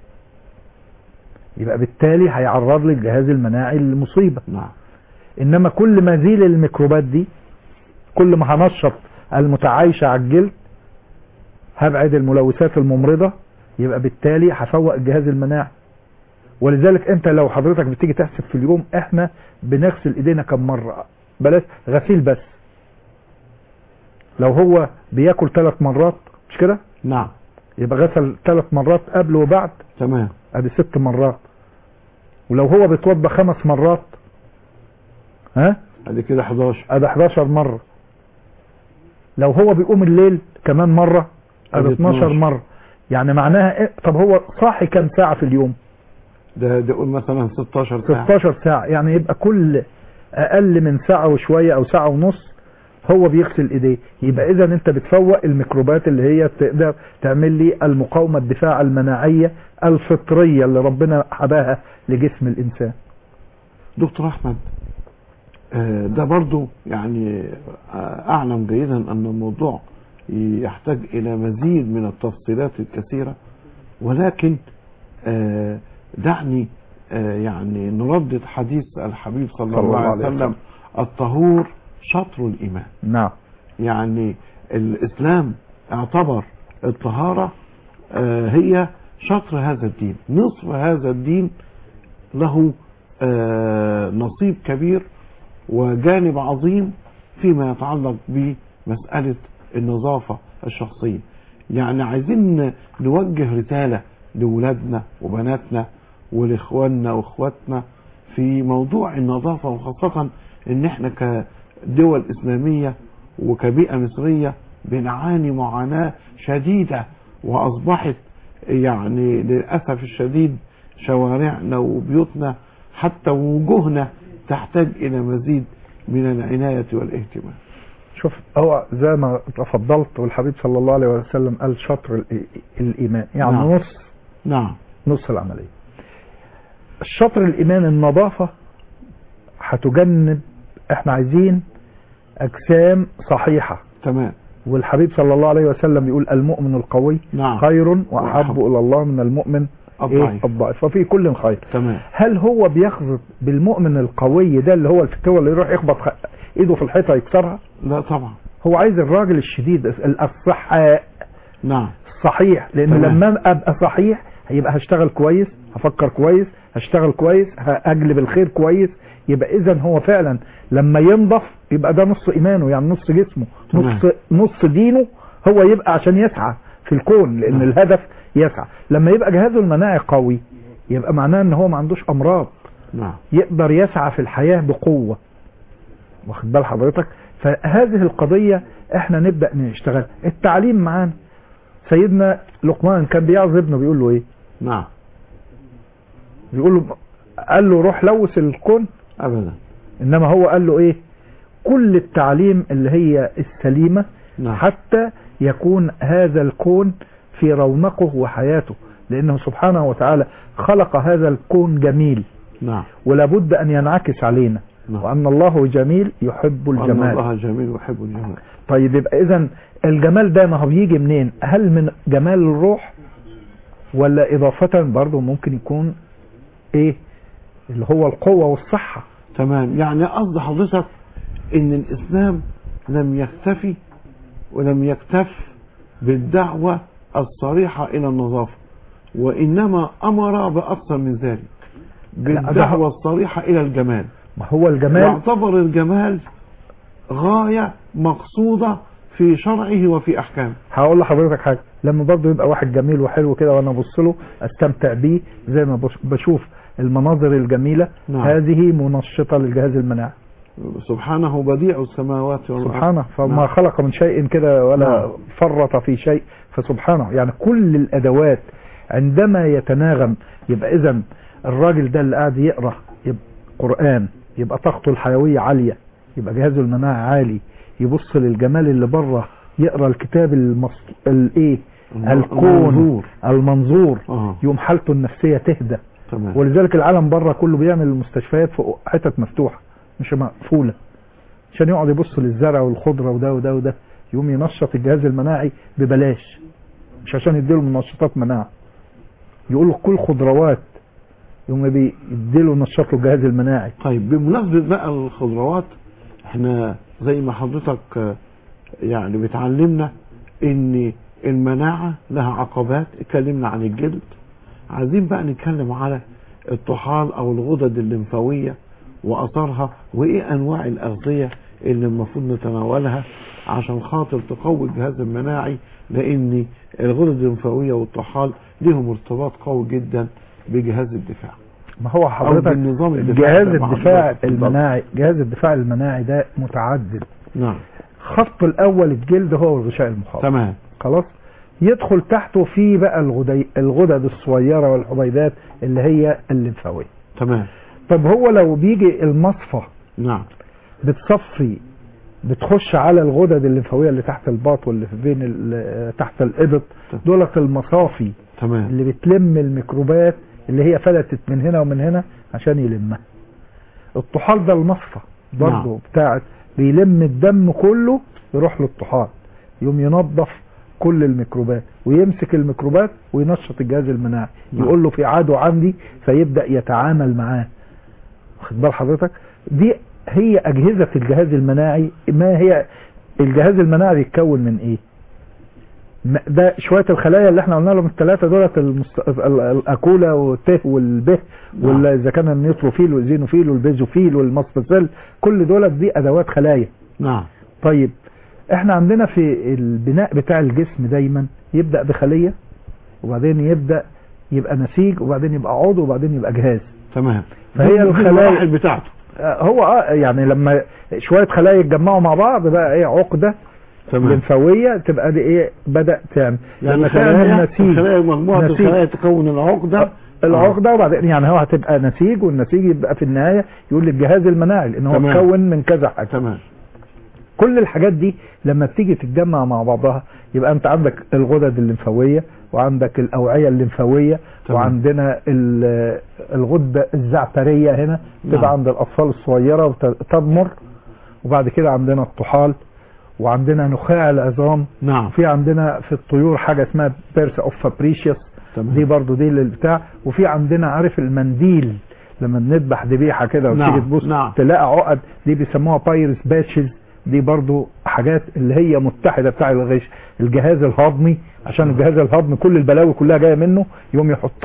يبقى بالتالي هيعرض لي الجهاز المناعي للمصيبة نعم إنما كل ما زيل الميكروبات دي كل ما هنشط المتعايشة على الجلد هبعد الملوثات الممرضة يبقى بالتالي هفوق الجهاز المناعي ولذلك انت لو حضرتك بتيجي تحسب في اليوم احنا بنغسل ايدينا كم مرة بلاش غسيل بس لو هو بياكل ثلاث مرات مش كده نعم يبقى غسل ثلاث مرات قبل وبعد تمام ادي ست مرات ولو هو بيتوضى خمس مرات ها ادي كده 11 ادي 11 مرة لو هو بيقوم الليل كمان مرة ادي أدي 12 12. مرة يعني معناها ايه طب هو صاحي كام ساعة في اليوم ده ده قول مثلا 16 ساعة 16 ساعة يعني يبقى كل اقل من ساعة وشوية او ساعة ونص هو بيغسل ايديه يبقى اذا انت بتفوق الميكروبات اللي هي تقدر تعمل لي المقاومة الدفاع المناعية الفطرية اللي ربنا حباها لجسم الانسان دكتور احمد آه، ده برضو يعني آه، اعلم جيدا ان الموضوع يحتاج الى مزيد من التفصيلات الكثيرة ولكن آه، دعني آه، يعني نردد حديث الحبيب صلى الله عليه وسلم الطهور شطر الايمان نعم يعني الاسلام اعتبر الطهارة آه، هي شطر هذا الدين نصف هذا الدين له آه، نصيب كبير وجانب عظيم فيما يتعلق بمسألة النظافة الشخصية يعني عايزين نوجه رسالة لولادنا وبناتنا ولإخواننا وإخواتنا في موضوع النظافة وخاصة إن إحنا كدول إسلامية وكبيئة مصرية بنعاني معاناة شديدة وأصبحت يعني للأسف الشديد شوارعنا وبيوتنا حتى وجوهنا تحتاج إلى مزيد من العناية والاهتمام شوف هو زي ما تفضلت والحبيب صلى الله عليه وسلم قال شطر الإي- الإيمان يعني نعم. نص نعم نص العملية الشطر الإيمان النظافة هتجنب احنا عايزين أجسام صحيحة تمام والحبيب صلى الله عليه وسلم يقول المؤمن القوي نعم خير وأحب. وأحب إلى الله من المؤمن الضعيف. إيه؟ الضعيف ففي كل خير تمام هل هو بيخبط بالمؤمن القوي ده اللي هو الفتوى اللي يروح يخبط خ- ايده في الحيطه يكسرها لا طبعا هو عايز الراجل الشديد الصحاء نعم الصحيح لان تمام. لما ابقى صحيح هيبقى هشتغل كويس هفكر كويس هشتغل كويس هاجلب الخير كويس يبقى اذا هو فعلا لما ينضف يبقى ده نص ايمانه يعني نص جسمه تمام. نص نص دينه هو يبقى عشان يسعى في الكون لان نعم. الهدف يسعى لما يبقى جهازه المناعي قوي يبقى معناه ان هو ما عندوش امراض نعم يقدر يسعى في الحياة بقوة واخد بال حضرتك فهذه القضية احنا نبدأ نشتغل التعليم معانا سيدنا لقمان كان بيعظ ابنه بيقول له ايه نعم بيقول له قال له روح لوث الكون ابدا انما هو قال له ايه كل التعليم اللي هي السليمة نعم حتى يكون هذا الكون في رونقه وحياته لانه سبحانه وتعالى خلق هذا الكون جميل نعم ولا بد ان ينعكس علينا نعم وان الله جميل يحب وأن الجمال الله جميل ويحب الجمال طيب يبقى اذا الجمال ده ما هو بيجي منين هل من جمال الروح ولا اضافة برضه ممكن يكون ايه اللي هو القوة والصحة تمام يعني قصد حضرتك ان الاسلام لم يكتفي ولم يكتف بالدعوة الصريحة الى النظافة وانما امر باكثر من ذلك ده بالدعوة هو- الصريحة الى الجمال ما هو الجمال يعتبر الجمال غاية مقصودة في شرعه وفي احكامه هقول لحضرتك حاجة لما برضه يبقى واحد جميل وحلو كده وانا ابص له استمتع بيه زي ما بش- بشوف المناظر الجميلة نعم. هذه منشطة للجهاز المناعي سبحانه بديع السماوات والارض سبحانه فما نعم. خلق من شيء كده ولا نعم. فرط في شيء فسبحانه يعني كل الادوات عندما يتناغم يبقى اذا الراجل ده اللي قاعد يقرا يبقى قران يبقى طاقته الحيويه عاليه يبقى جهازه المناعي عالي يبص للجمال اللي بره يقرا الكتاب المص... الايه الكون المنظور. المنظور اه يوم حالته النفسيه تهدى تمام ولذلك العالم بره كله بيعمل المستشفيات في حتت مفتوحه مش مقفوله عشان يقعد يبص للزرع والخضره وده وده وده يقوم ينشط الجهاز المناعي ببلاش مش عشان يديله منشطات مناعه يقول له كل خضروات يقوم بيديله نشط له الجهاز المناعي طيب بمناسبة بقى الخضروات احنا زي ما حضرتك آه، يعني بتعلمنا ان المناعة لها عقبات اتكلمنا عن الجلد عايزين بقى نتكلم على الطحال او الغدد الليمفاوية واثارها وايه انواع الاغذية اللي المفروض نتناولها عشان خاطر تقوي الجهاز المناعي لان الغدد الليمفاوية والطحال لهم ارتباط قوي جدا بجهاز الدفاع ما هو حضرتك بالنظام الدفاعي جهاز زي ما الدفاع حضرتك اتفضلت. المناعي جهاز الدفاع المناعي ده متعدد نعم خط الاول الجلد هو الغشاء المخاطي تمام خلاص يدخل تحته في بقى الغدي الغدد الصغيره والحبيبات اللي هي الليمفاويه تمام طب هو لو بيجي المصفى نعم بتصفي بتخش على الغدد الليمفاويه اللي تحت الباط واللي في بين ال- تحت الابط دولت المصافي تمام اللي بتلم الميكروبات اللي هي فلتت من هنا ومن هنا عشان يلمها الطحال ده المصفى برضه نعم. بتاعت بيلم الدم كله يروح للطحال يقوم ينظف كل الميكروبات ويمسك الميكروبات وينشط الجهاز المناعي نعم. يقول له في عدو عندي فيبدا يتعامل معاه واخد بال حضرتك دي هي اجهزه الجهاز المناعي ما هي الجهاز المناعي بيتكون من ايه م- ده شويه الخلايا اللي احنا قلنا لهم الثلاثه دولت المست... ال- ال- الاكوله والته والبه نعم. ولا اذا كان النيوتروفيل والزينوفيل والبيزوفيل والماستوسيل كل دولت دي ادوات خلايا نعم طيب احنا عندنا في البناء بتاع الجسم دايما يبدا بخليه وبعدين يبدا يبقى نسيج وبعدين يبقى عضو وبعدين يبقى جهاز تمام فهي دي- دي الخلايا- المراحل بتاعته آه، هو اه يعني لما شويه خلايا يتجمعوا مع بعض بقى ايه عقده تمام لمفاويه تبقى دي ايه بدا تعمل يعني لما تعمل خلايا نسيج الخلايا مجموعة نسيج. الخلايا تكون العقدة العقده وبعدين يعني هو هتبقى نسيج والنسيج يبقى في النهايه يقول للجهاز المناعي لان هو تمام. مكون من كذا حاجه تمام كل الحاجات دي لما بتيجي تتجمع مع بعضها يبقى انت عندك الغدد الليمفاويه وعندك الاوعيه الليمفاويه تمام. وعندنا ال- الغده الزعتريه هنا تبقى نعم. عند الاطفال الصغيره وتضمر وبعد كده عندنا الطحال وعندنا نخاع العظام نعم في عندنا في الطيور حاجه اسمها بيرس اوف فابريشيوس تمام دي برضو دي للبتاع وفي عندنا عارف المنديل لما بنذبح ذبيحه كده وتيجي نعم، تبص نعم. تلاقي عقد دي بيسموها بايرس باتشز دي برضو حاجات اللي هي متحده بتاع الغش الجهاز الهضمي عشان الجهاز الهضمي كل البلاوي كلها جايه منه يقوم يحط له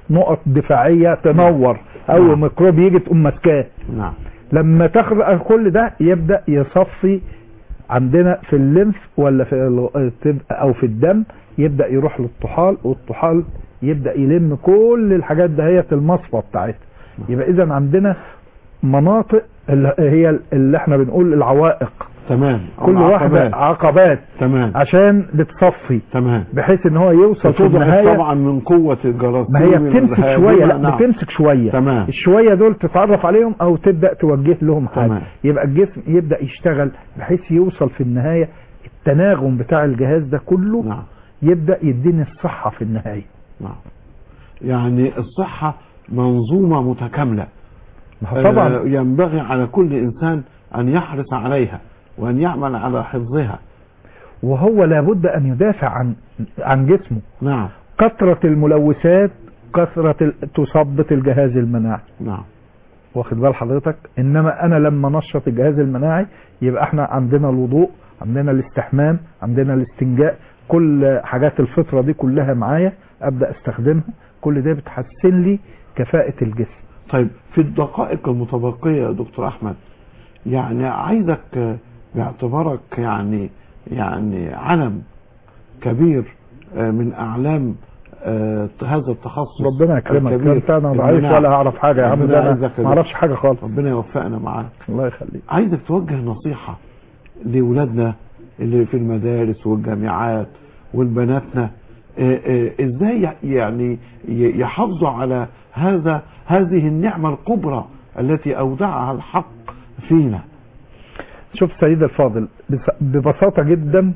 نقط دفاعيه تنور اول نعم. ميكروب يجي تقوم ماسكاه نعم لما تخرج كل ده يبدا يصفي عندنا في الليمف ولا في ال- تبقى- او في الدم يبدا يروح للطحال والطحال يبدا يلم كل الحاجات دهيت المصفى بتاعتها يبقى اذا عندنا مناطق اللي هي اللي احنا بنقول العوائق تمام كل واحده عقبات. عقبات تمام عشان بتصفي تمام بحيث ان هو يوصل في فتضعف النهايه طبعا من قوة الجراثيم ما هي بتمسك الهادمة. شويه لا نعم. بتمسك شويه تمام الشويه دول تتعرف عليهم او تبدا توجه لهم حاجه تمام. يبقى الجسم يبدا يشتغل بحيث يوصل في النهايه التناغم بتاع الجهاز ده كله نعم يبدا يديني الصحه في النهايه نعم يعني الصحة منظومة متكاملة طبعا آه، ينبغي على كل إنسان أن يحرص عليها وأن يعمل على حفظها وهو لابد ان يدافع عن عن جسمه نعم كثره الملوثات كثره ال- تثبط الجهاز المناعي نعم واخد بال حضرتك انما انا لما نشط الجهاز المناعي يبقى احنا عندنا الوضوء عندنا الاستحمام عندنا الاستنجاء كل حاجات الفطره دي كلها معايا ابدا استخدمها كل ده بتحسن لي كفاءه الجسم طيب في الدقائق المتبقية يا دكتور أحمد يعني عايزك آه، باعتبارك يعني يعني علم كبير آه، من أعلام آه، هذا التخصص ربنا يكرمك الكبير انت انا ضعيف المناعة. ولا هعرف حاجه يا عم ربنا ده انا يعزك يا ما اعرفش حاجه خالص ربنا يوفقنا معاك الله يخليك عايزك توجه نصيحة لأولادنا اللي في المدارس والجامعات والبناتنا آه، آه، ازاي يعني ي- يحافظوا على هذا هذه النعمة الكبرى التي أودعها الحق فينا شوف سيد الفاضل بس- ببساطة جدا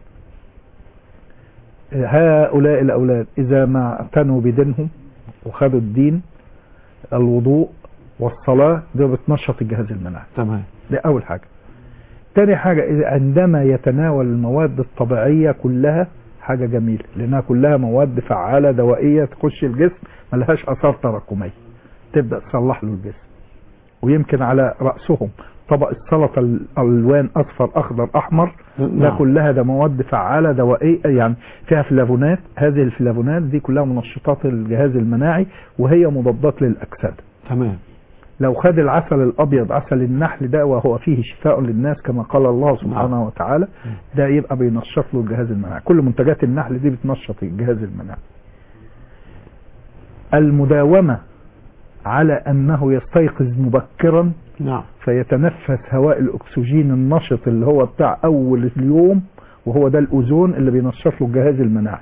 هؤلاء الأولاد إذا ما اعتنوا بدينهم وخدوا الدين الوضوء والصلاة ده بتنشط الجهاز المناعي تمام ده أول حاجة تاني حاجة إذا عندما يتناول المواد الطبيعية كلها حاجة جميلة لأنها كلها مواد فعالة دوائية تخش الجسم ملهاش آثار تراكمية تبدأ تصلح له الجسم ويمكن على رأسهم طبق السلطة الألوان أصفر أخضر أحمر ده نعم. كلها ده مواد فعالة دوائية يعني فيها فلافونات هذه الفلافونات دي كلها منشطات الجهاز المناعي وهي مضادات للأكسدة تمام لو خد العسل الابيض عسل النحل ده وهو فيه شفاء للناس كما قال الله سبحانه وتعالى ده يبقى بينشط له الجهاز المناعي كل منتجات النحل دي بتنشط الجهاز المناعي المداومة على انه يستيقظ مبكرا نعم فيتنفس هواء الاكسجين النشط اللي هو بتاع اول اليوم وهو ده الاوزون اللي بينشط له الجهاز المناعي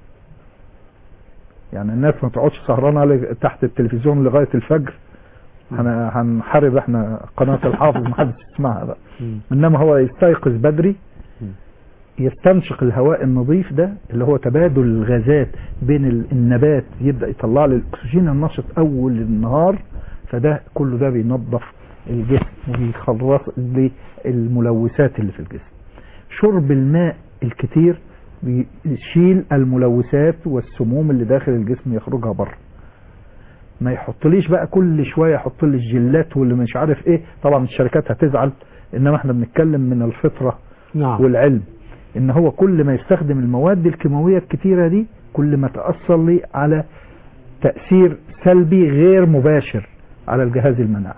يعني الناس ما تقعدش سهرانه على- تحت التلفزيون لغايه الفجر هن- هنحارب احنا قناه الحافظ ما حدش يسمعها بقى مم. انما هو يستيقظ بدري مم. يستنشق الهواء النظيف ده اللي هو تبادل الغازات بين ال- النبات يبدا يطلع لي الاكسجين النشط اول النهار فده كله ده بينظف الجسم وبيخلص لي الملوثات اللي في الجسم شرب الماء الكتير بيشيل الملوثات والسموم اللي داخل الجسم يخرجها بره ما يحطليش بقى كل شويه يحط لي الجلات واللي مش عارف ايه طبعا الشركات هتزعل انما احنا بنتكلم من الفطره نعم والعلم ان هو كل ما يستخدم المواد الكيماويه الكتيره دي كل ما تاثر لي على تاثير سلبي غير مباشر على الجهاز المناعي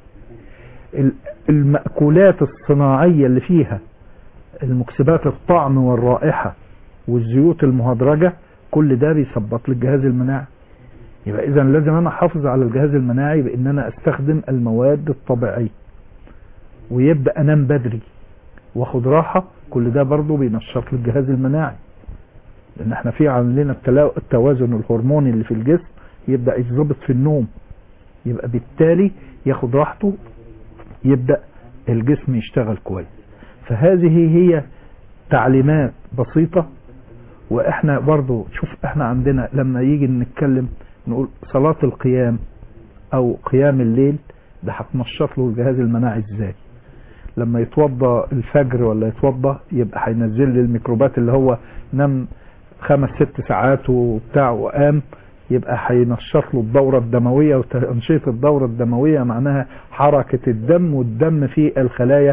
ال- المأكولات الصناعية اللي فيها المكسبات الطعم والرائحة والزيوت المهدرجة كل ده بيثبط لي الجهاز المناعي يبقى اذا لازم انا احافظ على الجهاز المناعي بان انا استخدم المواد الطبيعية ويبدأ انام بدري واخد راحة كل ده برضه بينشط لي الجهاز المناعي لان احنا في عندنا التلا- التوازن الهرموني اللي في الجسم يبدأ يتظبط في النوم يبقى بالتالي ياخد راحته يبدأ الجسم يشتغل كويس فهذه هي تعليمات بسيطة واحنا برضو شوف احنا عندنا لما يجي نتكلم نقول صلاة القيام او قيام الليل ده هتنشط له الجهاز المناعي ازاي لما يتوضى الفجر ولا يتوضى يبقى هينزل لي الميكروبات اللي هو نام خمس ست ساعات وبتاع وقام يبقى هينشط له الدورة الدموية وتنشيط الدورة الدموية معناها حركة الدم والدم في الخلايا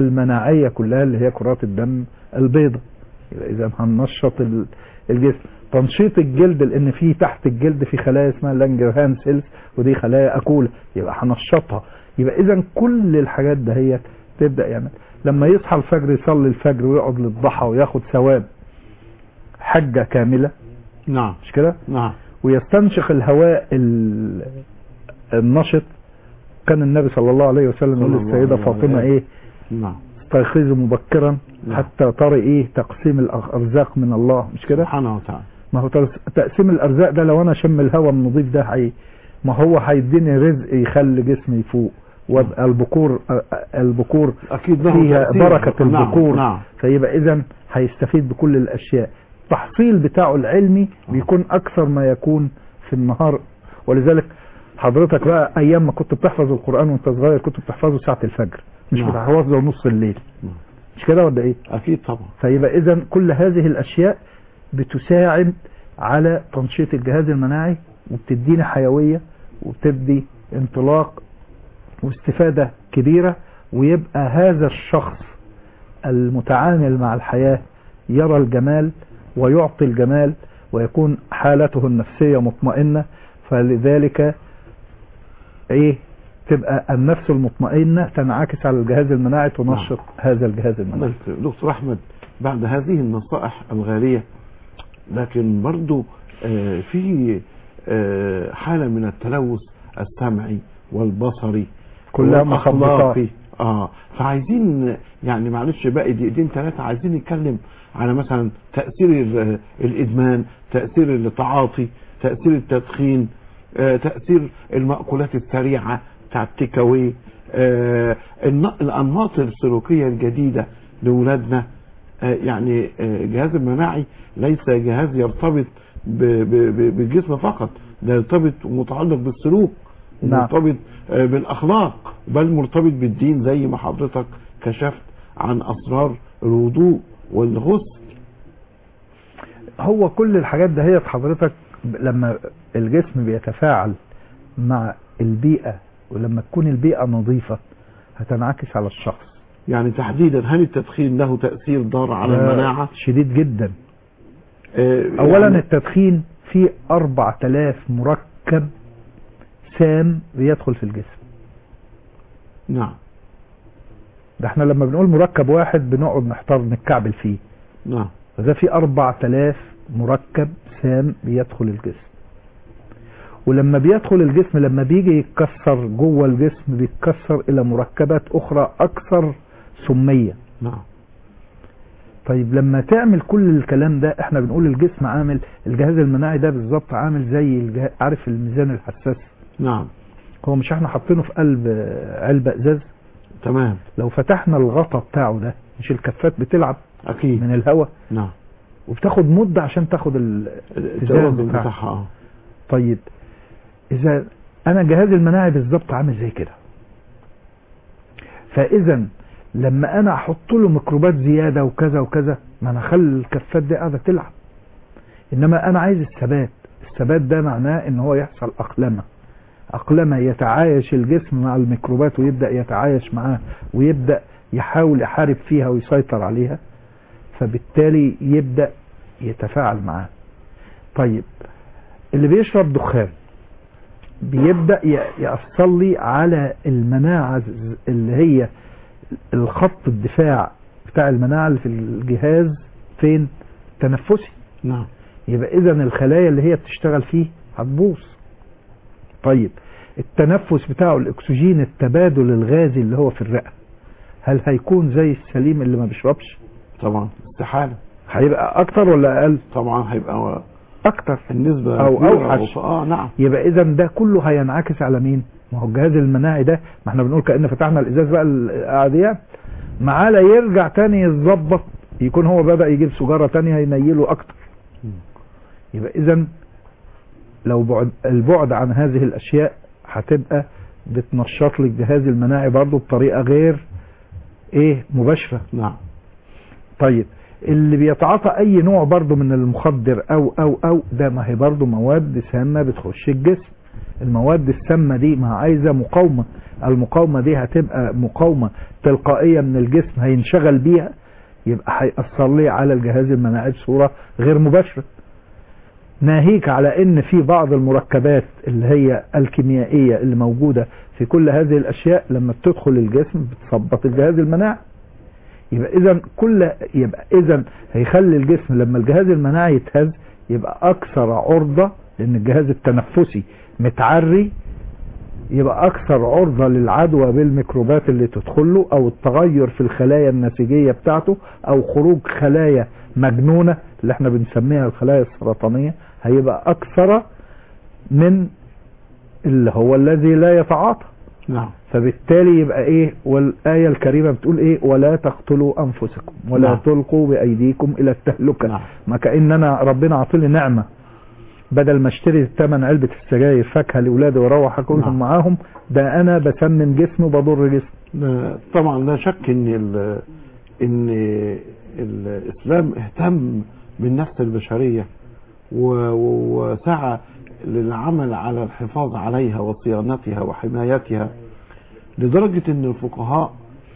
المناعية كلها اللي هي كرات الدم البيضاء يبقى إذا هننشط ال- الجسم تنشيط الجلد لان في تحت الجلد في خلايا اسمها لانجرهان سيلز ودي خلايا اكوله يبقى هنشطها يبقى اذا كل الحاجات دهيت تبدا يعمل لما يصحى الفجر يصلي الفجر ويقعد للضحى وياخد ثواب حجه كامله نعم مش كده نعم ويستنشق الهواء ال- النشط كان النبي صلى الله عليه وسلم صلى يقول الله للسيدة عليه فاطمة وسلم. ايه نعم استيقظي مبكرا نعم. حتى ترى ايه تقسيم الارزاق من الله مش كده سبحانه وتعالى ما هو ترس- تقسيم الارزاق ده لو انا اشم الهواء النظيف ده هي ما هو هيديني رزق يخلي جسمي يفوق وابقى البكور البكور اكيد له فيها تأثير. بركة نعم، البكور نعم فيبقى اذا هيستفيد بكل الاشياء التحصيل بتاعه العلمي بيكون اكثر ما يكون في النهار ولذلك حضرتك بقى ايام ما كنت بتحفظ القرآن وانت صغير كنت بتحفظه ساعة الفجر مش نعم. بتحفظه نص الليل نعم. مش كده ولا ايه اكيد طبعا فيبقى اذا كل هذه الاشياء بتساعد على تنشيط الجهاز المناعي وبتدينا حيوية وبتدي انطلاق واستفادة كبيرة ويبقى هذا الشخص المتعامل مع الحياة يرى الجمال ويعطي الجمال ويكون حالته النفسية مطمئنة فلذلك ايه تبقى النفس المطمئنة تنعكس على الجهاز المناعي تنشط هذا الجهاز المناعي بس دكتور احمد بعد هذه النصائح الغالية لكن برضو آه، في آه، حالة من التلوث السمعي والبصري كلها والأخلاقي. مخبطات اه فعايزين يعني معلش باقي دقيقتين ثلاثة عايزين نتكلم على مثلا تأثير ال- الإدمان تأثير التعاطي تأثير التدخين آه، تأثير المأكولات السريعة بتاع التيك أواي آه، الن- الأنماط السلوكية الجديدة لأولادنا آه، يعني آه، الجهاز المناعي ليس جهاز يرتبط ب- ب- ب- بالجسم فقط ده يرتبط ومتعلق بالسلوك نعم. مرتبط آه، بالاخلاق بل مرتبط بالدين زي ما حضرتك كشفت عن اسرار الوضوء والغسل هو كل الحاجات ده هي حضرتك لما الجسم بيتفاعل مع البيئة ولما تكون البيئة نظيفة هتنعكس على الشخص يعني تحديدا هل التدخين له تاثير ضار على ده المناعه شديد جدا آه، اولا يعني التدخين فيه 4000 مركب سام بيدخل في الجسم نعم ده احنا لما بنقول مركب واحد بنقعد نحتار نتكعبل فيه نعم فده في 4000 مركب سام بيدخل الجسم ولما بيدخل الجسم لما بيجي يتكسر جوه الجسم بيتكسر الى مركبات اخرى اكثر سمية نعم طيب لما تعمل كل الكلام ده احنا بنقول الجسم عامل الجهاز المناعي ده بالظبط عامل زي الجه... عارف الميزان الحساس نعم هو مش احنا حاطينه في قلب آه، علبة ازاز تمام لو فتحنا الغطا بتاعه ده مش الكفات بتلعب اكيد من الهواء نعم وبتاخد مدة عشان تاخد ال... التوازن بتاعها. بتاعها آه. طيب اذا انا الجهاز المناعي بالظبط عامل زي كده فاذا لما انا احط له ميكروبات زياده وكذا وكذا ما انا اخلي الكفات دي قاعده تلعب انما انا عايز الثبات الثبات ده معناه ان هو يحصل اقلمه اقلمه يتعايش الجسم مع الميكروبات ويبدا يتعايش معاها ويبدا يحاول يحارب فيها ويسيطر عليها فبالتالي يبدا يتفاعل معاه طيب اللي بيشرب دخان بيبدأ ي- يأثر لي على المناعة ز- اللي هي الخط الدفاع بتاع المناعة اللي في الجهاز فين تنفسي نعم يبقى اذا الخلايا اللي هي بتشتغل فيه هتبوظ طيب التنفس بتاعه الاكسجين التبادل الغازي اللي هو في الرئة هل هيكون زي السليم اللي ما بيشربش طبعا استحاله هيبقى اكتر ولا اقل طبعا هيبقى اكتر النسبه أو كبيرة أوحش. اه نعم يبقى اذا ده كله هينعكس على مين ما هو الجهاز المناعي ده ما احنا بنقول كأن فتحنا الازاز بقى العاديات معاه لا يرجع تاني يتظبط يكون هو بدأ يجيب سجارة تانية ينيله اكتر يبقى اذا لو بعد البعد عن هذه الاشياء هتبقى بتنشط لي الجهاز المناعي برضه بطريقة غير ايه مباشرة نعم طيب اللي بيتعاطى اي نوع برضه من المخدر او او او ده ما هي برضه مواد سامه بتخش الجسم المواد السامه دي ما عايزه مقاومه المقاومه دي هتبقى مقاومه تلقائيه من الجسم هينشغل بيها يبقى هيأثر لي على الجهاز المناعي بصوره غير مباشره ناهيك على ان في بعض المركبات اللي هي الكيميائية اللي موجودة في كل هذه الاشياء لما بتدخل الجسم بتثبط الجهاز المناعي يبقى اذا كل يبقى اذا هيخلي الجسم لما الجهاز المناعي يتهز يبقى اكثر عرضة لان الجهاز التنفسي متعري يبقى اكثر عرضة للعدوى بالميكروبات اللي تدخل له او التغير في الخلايا النسيجية بتاعته او خروج خلايا مجنونة اللي احنا بنسميها الخلايا السرطانية هيبقى اكثر من اللي هو الذي لا يتعاطى نعم فبالتالي يبقى ايه والآية الكريمة بتقول ايه ولا تقتلوا انفسكم ولا نعم. تلقوا بايديكم الى التهلكة نعم. ما كأن انا ربنا عطيني نعمة بدل ما اشتري ثمن علبة السجاير فاكهة لاولادي واروح اكلهم نعم. معاهم ده انا بسمم جسمي وبضر جسمي لا- طبعا لا شك ان ال- ان الاسلام اهتم بالنفس البشريه و- و- وسعى للعمل على الحفاظ عليها وصيانتها وحمايتها لدرجه ان الفقهاء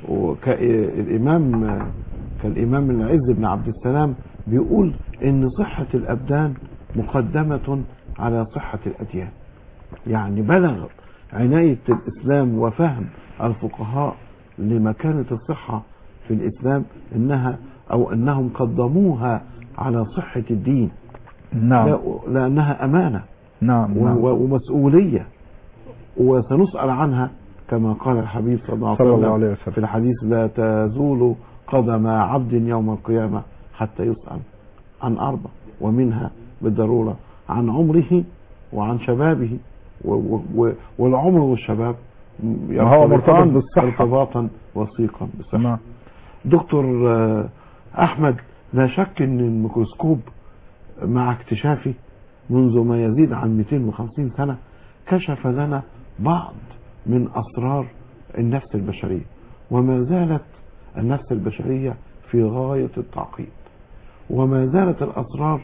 والامام كالامام العز بن عبد السلام بيقول ان صحه الابدان مقدمه على صحه الاديان يعني بلغ عناية الإسلام وفهم الفقهاء لمكانة الصحة في الإسلام إنها أو أنهم قدموها على صحة الدين نعم لا- لأنها أمانة نعم و- نعم و- ومسؤولية وسنسأل عنها كما قال الحبيب صلى الله صلى عليه الله وسلم عليه وسلم في الحديث لا تزول قدم عبد يوم القيامة حتى يسأل عن أربع ومنها بالضرورة عن عمره وعن شبابه و و و والعمر والشباب ما هو مرتبط يرتبطان بالصحة. ارتباطا وثيقا بالصحة نعم دكتور آه، أحمد لا شك أن الميكروسكوب مع اكتشافه منذ ما يزيد عن 250 سنة كشف لنا بعض من أسرار النفس البشرية وما زالت النفس البشرية في غاية التعقيد وما زالت الأسرار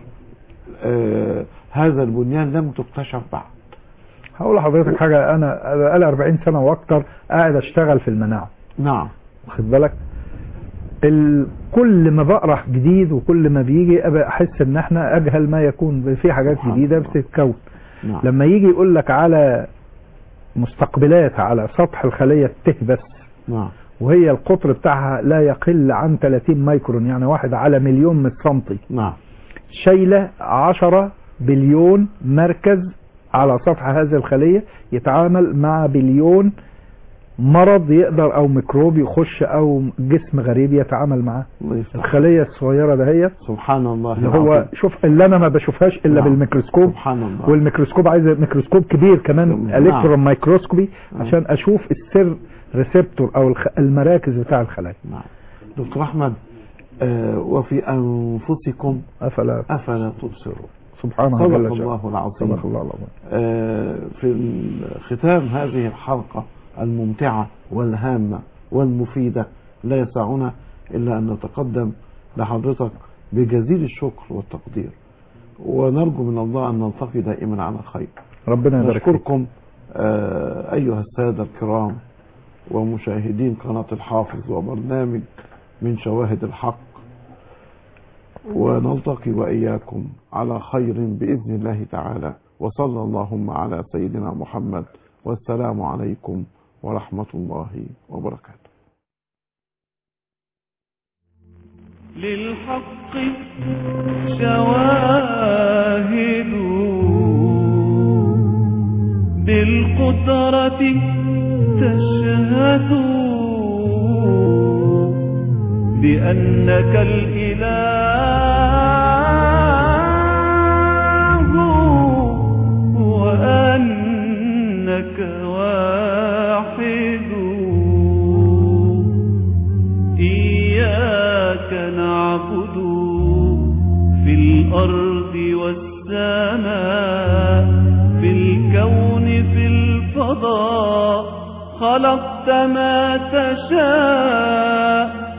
آه هذا البنيان لم تكتشف بعد هقول لحضرتك حاجة انا بقالي 40 سنة واكتر قاعد اشتغل في المناعة نعم واخد بالك ال... كل ما بقرا جديد وكل ما بيجي ابقى احس ان احنا اجهل ما يكون في حاجات سبحان جديده الله. بتتكون نعم لما يجي يقول لك على مستقبلات على سطح الخليه التهبس نعم وهي القطر بتاعها لا يقل عن 30 مايكرون يعني واحد على مليون من السنتي نعم شايله 10 بليون مركز على سطح هذه الخليه يتعامل مع بليون مرض يقدر او ميكروب يخش او جسم غريب يتعامل معاه الله يفتح الخليه الصغيره دهيت سبحان الله اللي هو العظيم. شوف اللي انا ما بشوفهاش الا نعم. بالميكروسكوب سبحان الله والميكروسكوب عايز ميكروسكوب كبير كمان نعم. الكترون مايكروسكوبي نعم. عشان اشوف السر ريسبتور او الخ... المراكز بتاع الخلايا نعم دكتور أحمد آه وفي أنفسكم افلا أفلا تبصرون سبحانه صدق جل شأنه. الله العظيم صدق الله العظيم آه، في ختام هذه الحلقة الممتعة والهامة والمفيدة لا يسعنا إلا أن نتقدم لحضرتك بجزيل الشكر والتقدير ونرجو من الله أن نلتقي دائما على خير ربنا يبارك فيك نشكركم آه، أيها السادة الكرام ومشاهدين قناة الحافظ وبرنامج من شواهد الحق ونلتقي وإياكم على خير بإذن الله تعالى وصلى اللهم على سيدنا محمد والسلام عليكم ورحمة الله وبركاته للحق شواهد بالقدرة تشهد بأنك الإله وأنك واحد إياك نعبد في الأرض والسماء في الكون في الفضاء خلقت ما تشاء